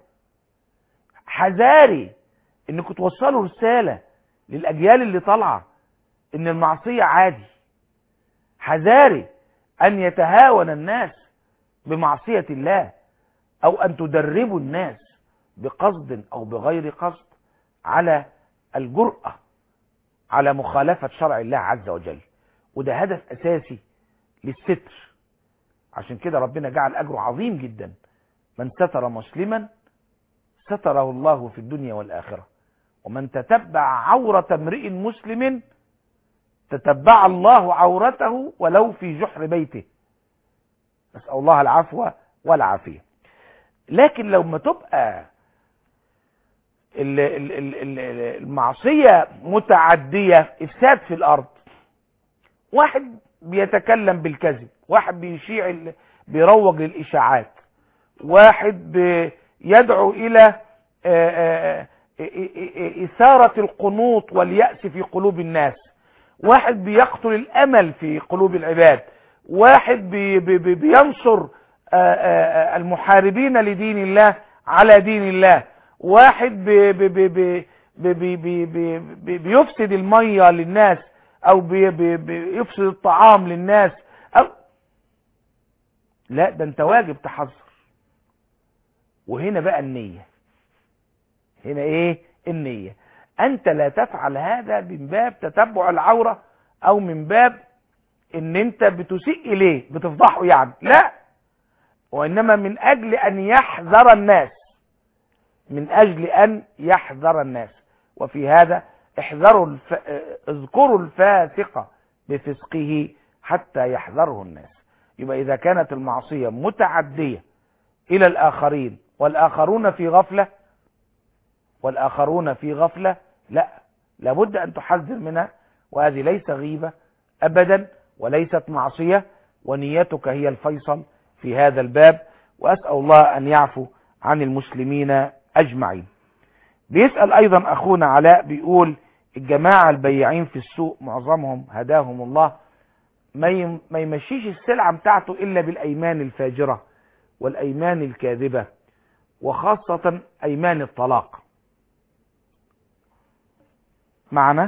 حذاري انكم توصلوا رسالة للأجيال اللي طالعة ان المعصية عادي حذاري ان يتهاون الناس بمعصية الله او ان تدربوا الناس بقصد او بغير قصد على الجرأة على مخالفة شرع الله عز وجل وده هدف اساسي للستر عشان كده ربنا جعل اجره عظيم جدا من ستر مسلما ستره الله في الدنيا والآخرة ومن تتبع عورة امرئ مسلم تتبع الله عورته ولو في جحر بيته نسأل الله العفو والعافية لكن لو ما تبقى ال- ال- ال- ال- المعصية متعدية إفساد في الأرض واحد بيتكلم بالكذب واحد بيشيع ال- بيروج للإشاعات واحد بيدعو إلى آه، آه، آه، إثارة القنوط واليأس في قلوب الناس واحد بيقتل الأمل في قلوب العباد واحد بي بي بي بينصر آه، آه، المحاربين لدين الله على دين الله واحد بي بي بي بي بي بي بي بي بي بيفسد المية للناس او بي بي بيفسد الطعام للناس أو لا ده انت واجب تحذر وهنا بقى النية هنا ايه النية انت لا تفعل هذا من باب تتبع العورة او من باب ان انت بتسيء اليه بتفضحه يعني لا وانما من اجل ان يحذر الناس من اجل ان يحذر الناس وفي هذا احذروا الف... اه، اذكروا الفاسق بفسقه حتى يحذره الناس يبقى اذا كانت المعصية متعدية الى الاخرين والاخرون في غفلة والاخرون في غفلة لا لابد ان تحذر منها وهذه ليس غيبة ابدا وليست معصية ونيتك هي الفيصل في هذا الباب واسأل الله ان يعفو عن المسلمين اجمعين بيسأل ايضا اخونا علاء بيقول الجماعة البياعين في السوق معظمهم هداهم الله ما يم- ما يمشيش السلعة بتاعته الا بالايمان الفاجرة والايمان الكاذبة وخاصة ايمان الطلاق معنا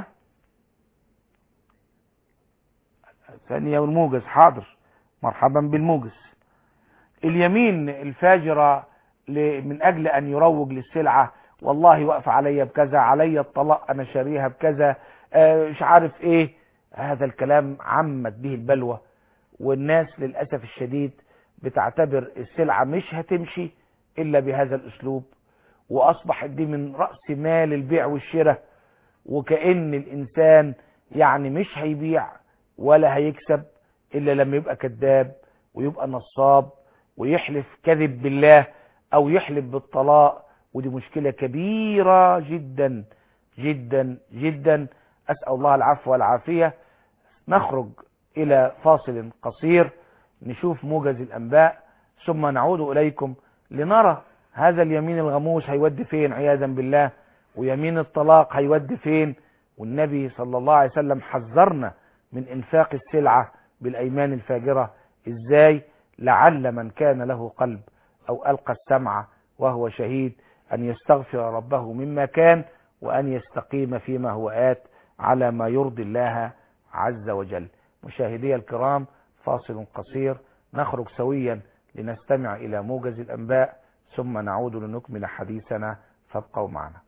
ثانية والموجز حاضر مرحبا بالموجز اليمين الفاجرة ل- من اجل ان يروج للسلعة والله واقف عليا بكذا عليا الطلاق انا شاريها بكذا آه، مش عارف ايه هذا الكلام عمت به البلوى والناس للأسف الشديد بتعتبر السلعة مش هتمشي الا بهذا الاسلوب واصبحت دي من رأس مال البيع والشراء وكأن الانسان يعني مش هيبيع ولا هيكسب الا لما يبقى كذاب ويبقى نصاب ويحلف كذب بالله او يحلف بالطلاق ودي مشكلة كبيرة جدا جدا جدا اسأل الله العفو والعافية نخرج الى فاصل قصير نشوف موجز الانباء ثم نعود اليكم لنرى هذا اليمين الغموس هيودي فين عياذا بالله ويمين الطلاق هيودي فين والنبي صلى الله عليه وسلم حذرنا من انفاق السلعة بالايمان الفاجرة ازاي لعل من كان له قلب او القى السمع وهو شهيد ان يستغفر ربه مما كان وان يستقيم فيما هو آت على ما يرضي الله عز وجل مشاهدي الكرام فاصل قصير نخرج سويا لنستمع الى موجز الانباء ثم نعود لنكمل حديثنا فابقوا معنا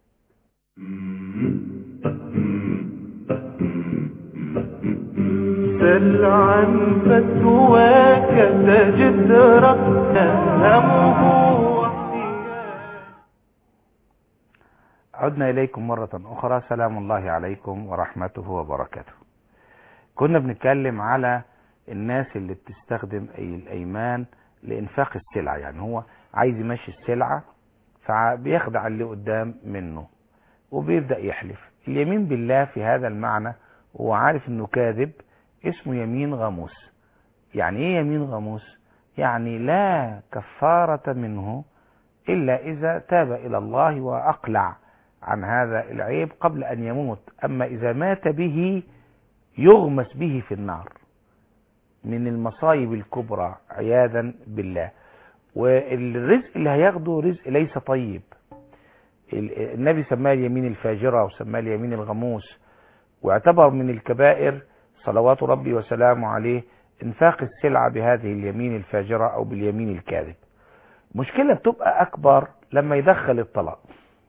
سل عن فتواك تجد ربنا همه واحتياجه عدنا إليكم مرة أخرى سلام الله عليكم ورحمته وبركاته كنا بنتكلم على الناس اللي بتستخدم أي الأيمان لإنفاق السلعة يعني هو عايز يمشي السلعة فبيخدع اللي قدام منه وبيبدأ يحلف اليمين بالله في هذا المعنى هو عارف انه كاذب اسمه يمين غموس يعني ايه يمين غموس يعني لا كفارة منه إلا إذا تاب إلى الله وأقلع عن هذا العيب قبل أن يموت أما إذا مات به يغمس به في النار من المصايب الكبرى عياذا بالله والرزق اللي هياخده رزق ليس طيب النبي سماه اليمين الفاجرة وسماه اليمين الغموس واعتبر من الكبائر صلوات ربي وسلامه عليه انفاق السلعة بهذه اليمين الفاجرة او باليمين الكاذب مشكلة بتبقى اكبر لما يدخل الطلاق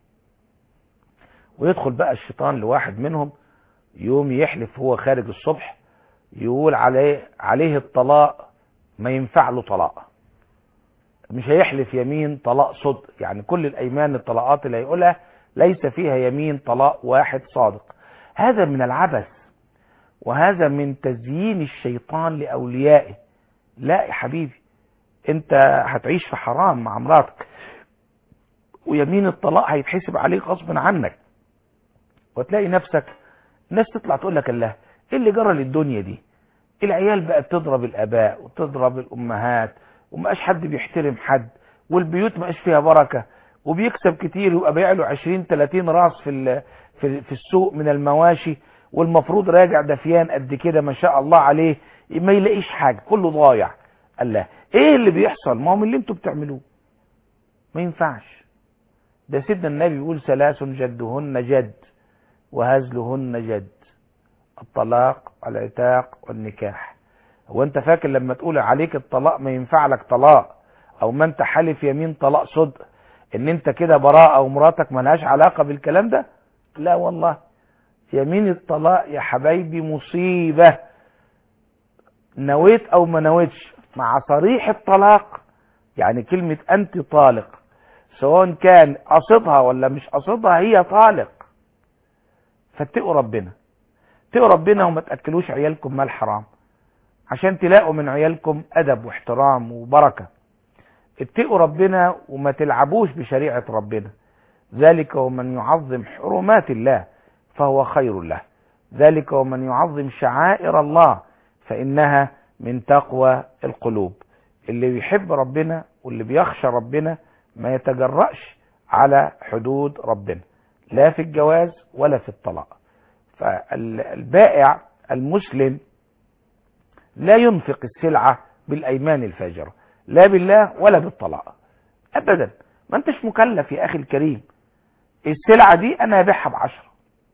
ويدخل بقى الشيطان لواحد منهم يوم يحلف هو خارج الصبح يقول عليه عليه الطلاق ما ينفع له طلاق مش هيحلف يمين طلاق صدق يعني كل الايمان الطلاقات اللي هيقولها ليس فيها يمين طلاق واحد صادق هذا من العبث وهذا من تزيين الشيطان لاوليائه لا يا حبيبي انت هتعيش في حرام مع مراتك ويمين الطلاق هيتحسب عليك غصب عنك وتلاقي نفسك الناس تطلع تقول لك الله ايه اللي جرى للدنيا دي العيال بقت تضرب الاباء وتضرب الامهات ومبقاش حد بيحترم حد والبيوت مبقاش فيها بركه وبيكسب كتير ويبقى بايع له 20 30 راس في في في السوق من المواشي والمفروض راجع دفيان قد كده ما شاء الله عليه ما يلاقيش حاجه كله ضايع الله ايه اللي بيحصل ما هو من اللي انتوا بتعملوه ما ينفعش ده سيدنا النبي بيقول ثلاث جدهن جد وهزلهن جد الطلاق والعتاق والنكاح هو انت فاكر لما تقول عليك الطلاق ما ينفع لك طلاق او ما انت حالف يمين طلاق صدق ان انت كده براءة ومراتك ملهاش علاقة بالكلام ده لا والله يمين الطلاق يا حبايبي مصيبة نويت او ما نويتش مع صريح الطلاق يعني كلمة انت طالق سواء كان قصدها ولا مش قصدها هي طالق فاتقوا ربنا اتقوا ربنا وما تاكلوش عيالكم مال حرام عشان تلاقوا من عيالكم ادب واحترام وبركه اتقوا ربنا وما تلعبوش بشريعه ربنا ذلك ومن يعظم حرمات الله فهو خير له ذلك ومن يعظم شعائر الله فانها من تقوى القلوب اللي بيحب ربنا واللي بيخشى ربنا ما يتجرأش على حدود ربنا لا في الجواز ولا في الطلاق فالبائع المسلم لا ينفق السلعة بالأيمان الفاجرة لا بالله ولا بالطلاق أبدا ما أنتش مكلف يا أخي الكريم السلعة دي أنا أبيعها بعشرة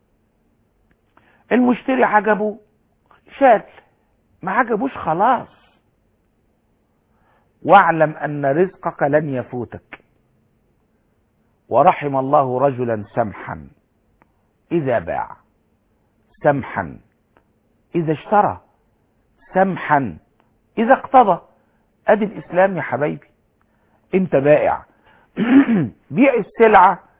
المشتري عجبه شال ما عجبوش خلاص واعلم أن رزقك لن يفوتك ورحم الله رجلا سمحا إذا باع سمحا إذا اشترى سمحا إذا اقتضى أدي الإسلام يا حبايبي أنت بائع بيع السلعة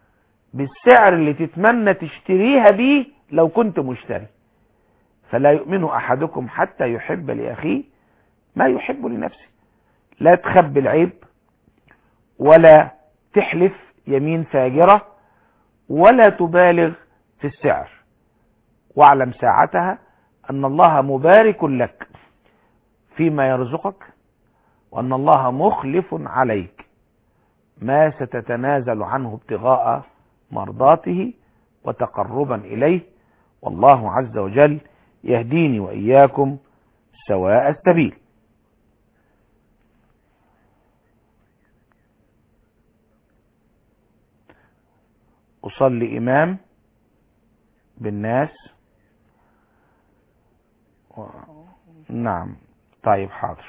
بالسعر اللي تتمنى تشتريها بيه لو كنت مشتري فلا يؤمن احدكم حتى يحب لاخيه ما يحب لنفسه لا تخبي العيب ولا تحلف يمين فاجرة ولا تبالغ في السعر واعلم ساعتها ان الله مبارك لك فيما يرزقك وان الله مخلف عليك ما ستتنازل عنه ابتغاء مرضاته وتقربا اليه والله عز وجل يهديني واياكم سواء السبيل أصلي إمام بالناس و... نعم طيب حاضر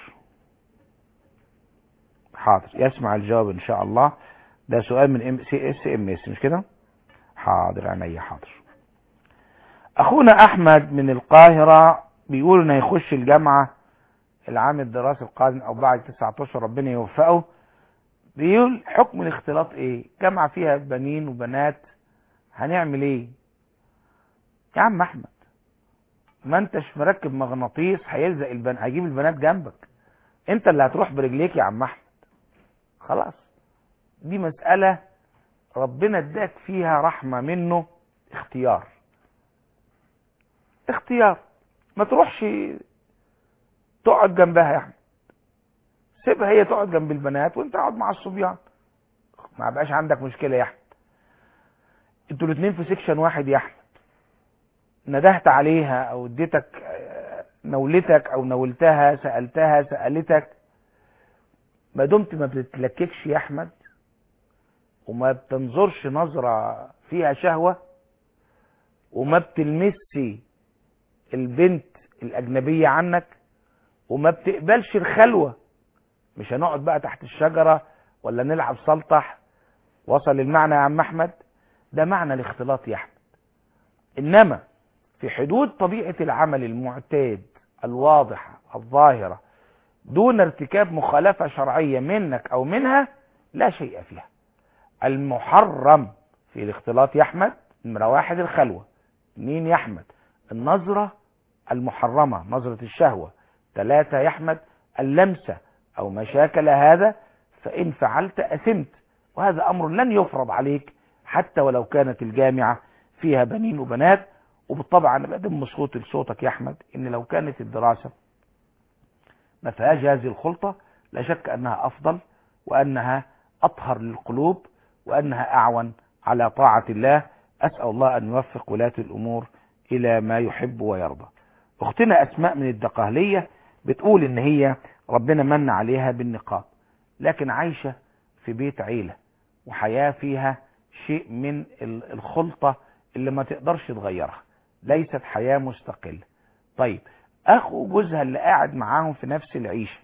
حاضر يسمع الجواب إن شاء الله ده سؤال من ام سي اس ام اس مش كده حاضر عينيا حاضر أخونا أحمد من القاهرة بيقول إنه هيخش الجامعة العام الدراسي القادم أو بعد 19 ربنا يوفقه بيقول حكم الاختلاط ايه جامعة فيها بنين وبنات هنعمل ايه يا عم احمد ما انتش مركب مغناطيس هيلزق البن هيجيب البنات جنبك انت اللي هتروح برجليك يا عم احمد خلاص دي مسألة ربنا اداك فيها رحمة منه اختيار اختيار ما تروحش تقعد جنبها يا احمد سيبها هي تقعد جنب البنات وانت اقعد مع الصبيان ما بقاش عندك مشكلة يا احمد انتوا الاثنين في سيكشن واحد يا احمد ندهت عليها او اديتك نولتك او نولتها سألتها سألتك ما دمت ما بتتلككش يا احمد وما بتنظرش نظرة فيها شهوة وما بتلمسي البنت الاجنبية عنك وما بتقبلش الخلوة مش هنقعد بقى تحت الشجرة ولا نلعب سلطح وصل المعنى يا عم احمد ده معنى الاختلاط يا احمد انما في حدود طبيعة العمل المعتاد الواضحة الظاهرة دون ارتكاب مخالفة شرعية منك او منها لا شيء فيها المحرم في الاختلاط يا احمد نمرة واحد الخلوة اثنين يا احمد النظرة المحرمة نظرة الشهوة ثلاثة يا احمد اللمسة او ما شاكل هذا فان فعلت اثمت وهذا امر لن يفرض عليك حتى ولو كانت الجامعة فيها بنين وبنات وبالطبع انا بقدم صوتي لصوتك يا احمد ان لو كانت الدراسة ما فيهاش هذه الخلطة لا شك انها افضل وانها اطهر للقلوب وانها اعون على طاعة الله اسأل الله ان يوفق ولاة الامور الى ما يحب ويرضى اختنا اسماء من الدقهلية بتقول ان هي ربنا من عليها بالنقاب لكن عايشة في بيت عيلة وحياة فيها شيء من الخلطة اللي ما تقدرش تغيرها ليست حياة مستقلة طيب اخو جوزها اللي قاعد معاهم في نفس العيشة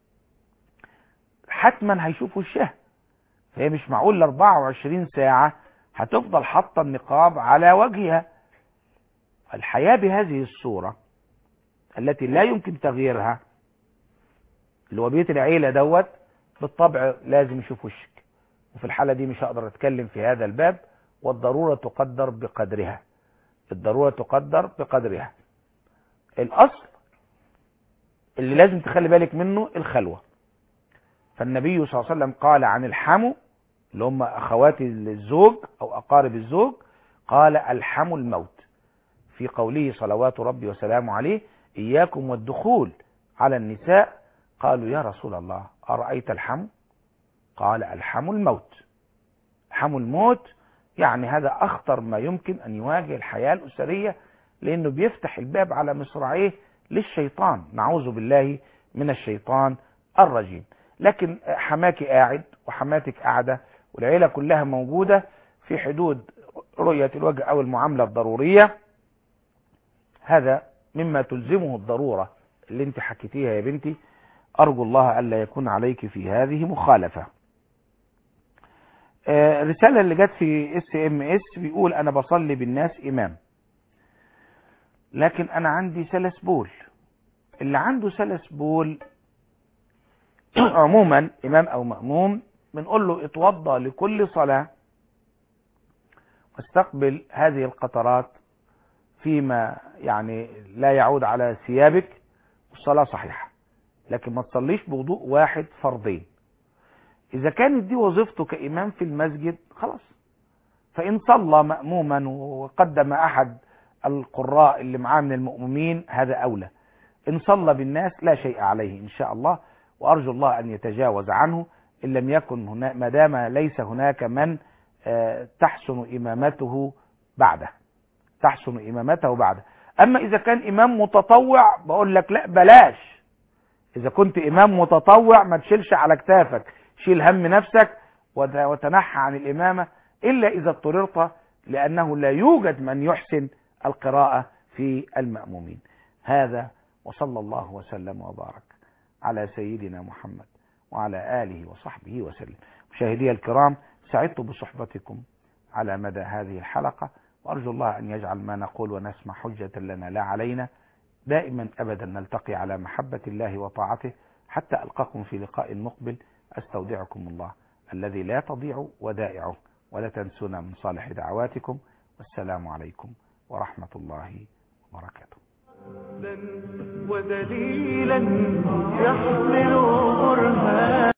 حتما هيشوف وشها فهي مش معقول ل 24 ساعة هتفضل حاطة النقاب على وجهها الحياة بهذه الصورة التي لا يمكن تغييرها اللي هو بيت العيلة دوت بالطبع لازم يشوف وشك وفي الحالة دي مش هقدر اتكلم في هذا الباب والضرورة تقدر بقدرها الضرورة تقدر بقدرها الاصل اللي لازم تخلي بالك منه الخلوة فالنبي صلى الله عليه وسلم قال عن الحمو اللي هم اخوات الزوج او اقارب الزوج قال الحمو الموت في قوله صلوات ربي وسلامه عليه اياكم والدخول على النساء قالوا يا رسول الله أرأيت الحمو قال الحمو الموت حمو الموت يعني هذا أخطر ما يمكن أن يواجه الحياة الأسرية لأنه بيفتح الباب على مصراعيه للشيطان نعوذ بالله من الشيطان الرجيم لكن حماكي قاعد وحماتك قاعدة والعيلة كلها موجودة في حدود رؤية الوجه أو المعاملة الضرورية هذا مما تلزمه الضرورة اللي انت حكيتيها يا بنتي أرجو الله ألا يكون عليك في هذه مخالفة الرسالة اللي جت في اس ام اس بيقول أنا بصلي بالناس إمام لكن أنا عندي سلس بول اللي عنده سلس بول عموما إمام أو مأموم بنقول له اتوضى لكل صلاة استقبل هذه القطرات فيما يعني لا يعود على ثيابك والصلاة صحيحة لكن ما تصليش بوضوء واحد فرضين إذا كانت دي وظيفته كإمام في المسجد خلاص فإن صلى مأموما وقدم أحد القراء اللي معاه من المؤمنين هذا أولى إن صلى بالناس لا شيء عليه إن شاء الله وأرجو الله أن يتجاوز عنه إن لم يكن هنا ما دام ليس هناك من آه، تحسن إمامته بعده تحسن إمامته بعده أما إذا كان إمام متطوع بقول لك لا بلاش إذا كنت إمام متطوع ما تشيلش على كتافك شيل هم نفسك وت- وتنحى عن الإمامة إلا إذا اضطررت لأنه لا يوجد من يحسن القراءة في المأمومين هذا وصلى الله وسلم وبارك على سيدنا محمد وعلى آله وصحبه وسلم مشاهدي الكرام سعدت بصحبتكم على مدى هذه الحلقة وأرجو الله أن يجعل ما نقول ونسمع حجة لنا لا علينا دائما أبدا نلتقي على محبة الله وطاعته حتى ألقاكم في لقاء مقبل أستودعكم الله الذي لا تضيع ودائعه ولا تنسونا من صالح دعواتكم والسلام عليكم ورحمة الله وبركاته ودليلا يحمل برهان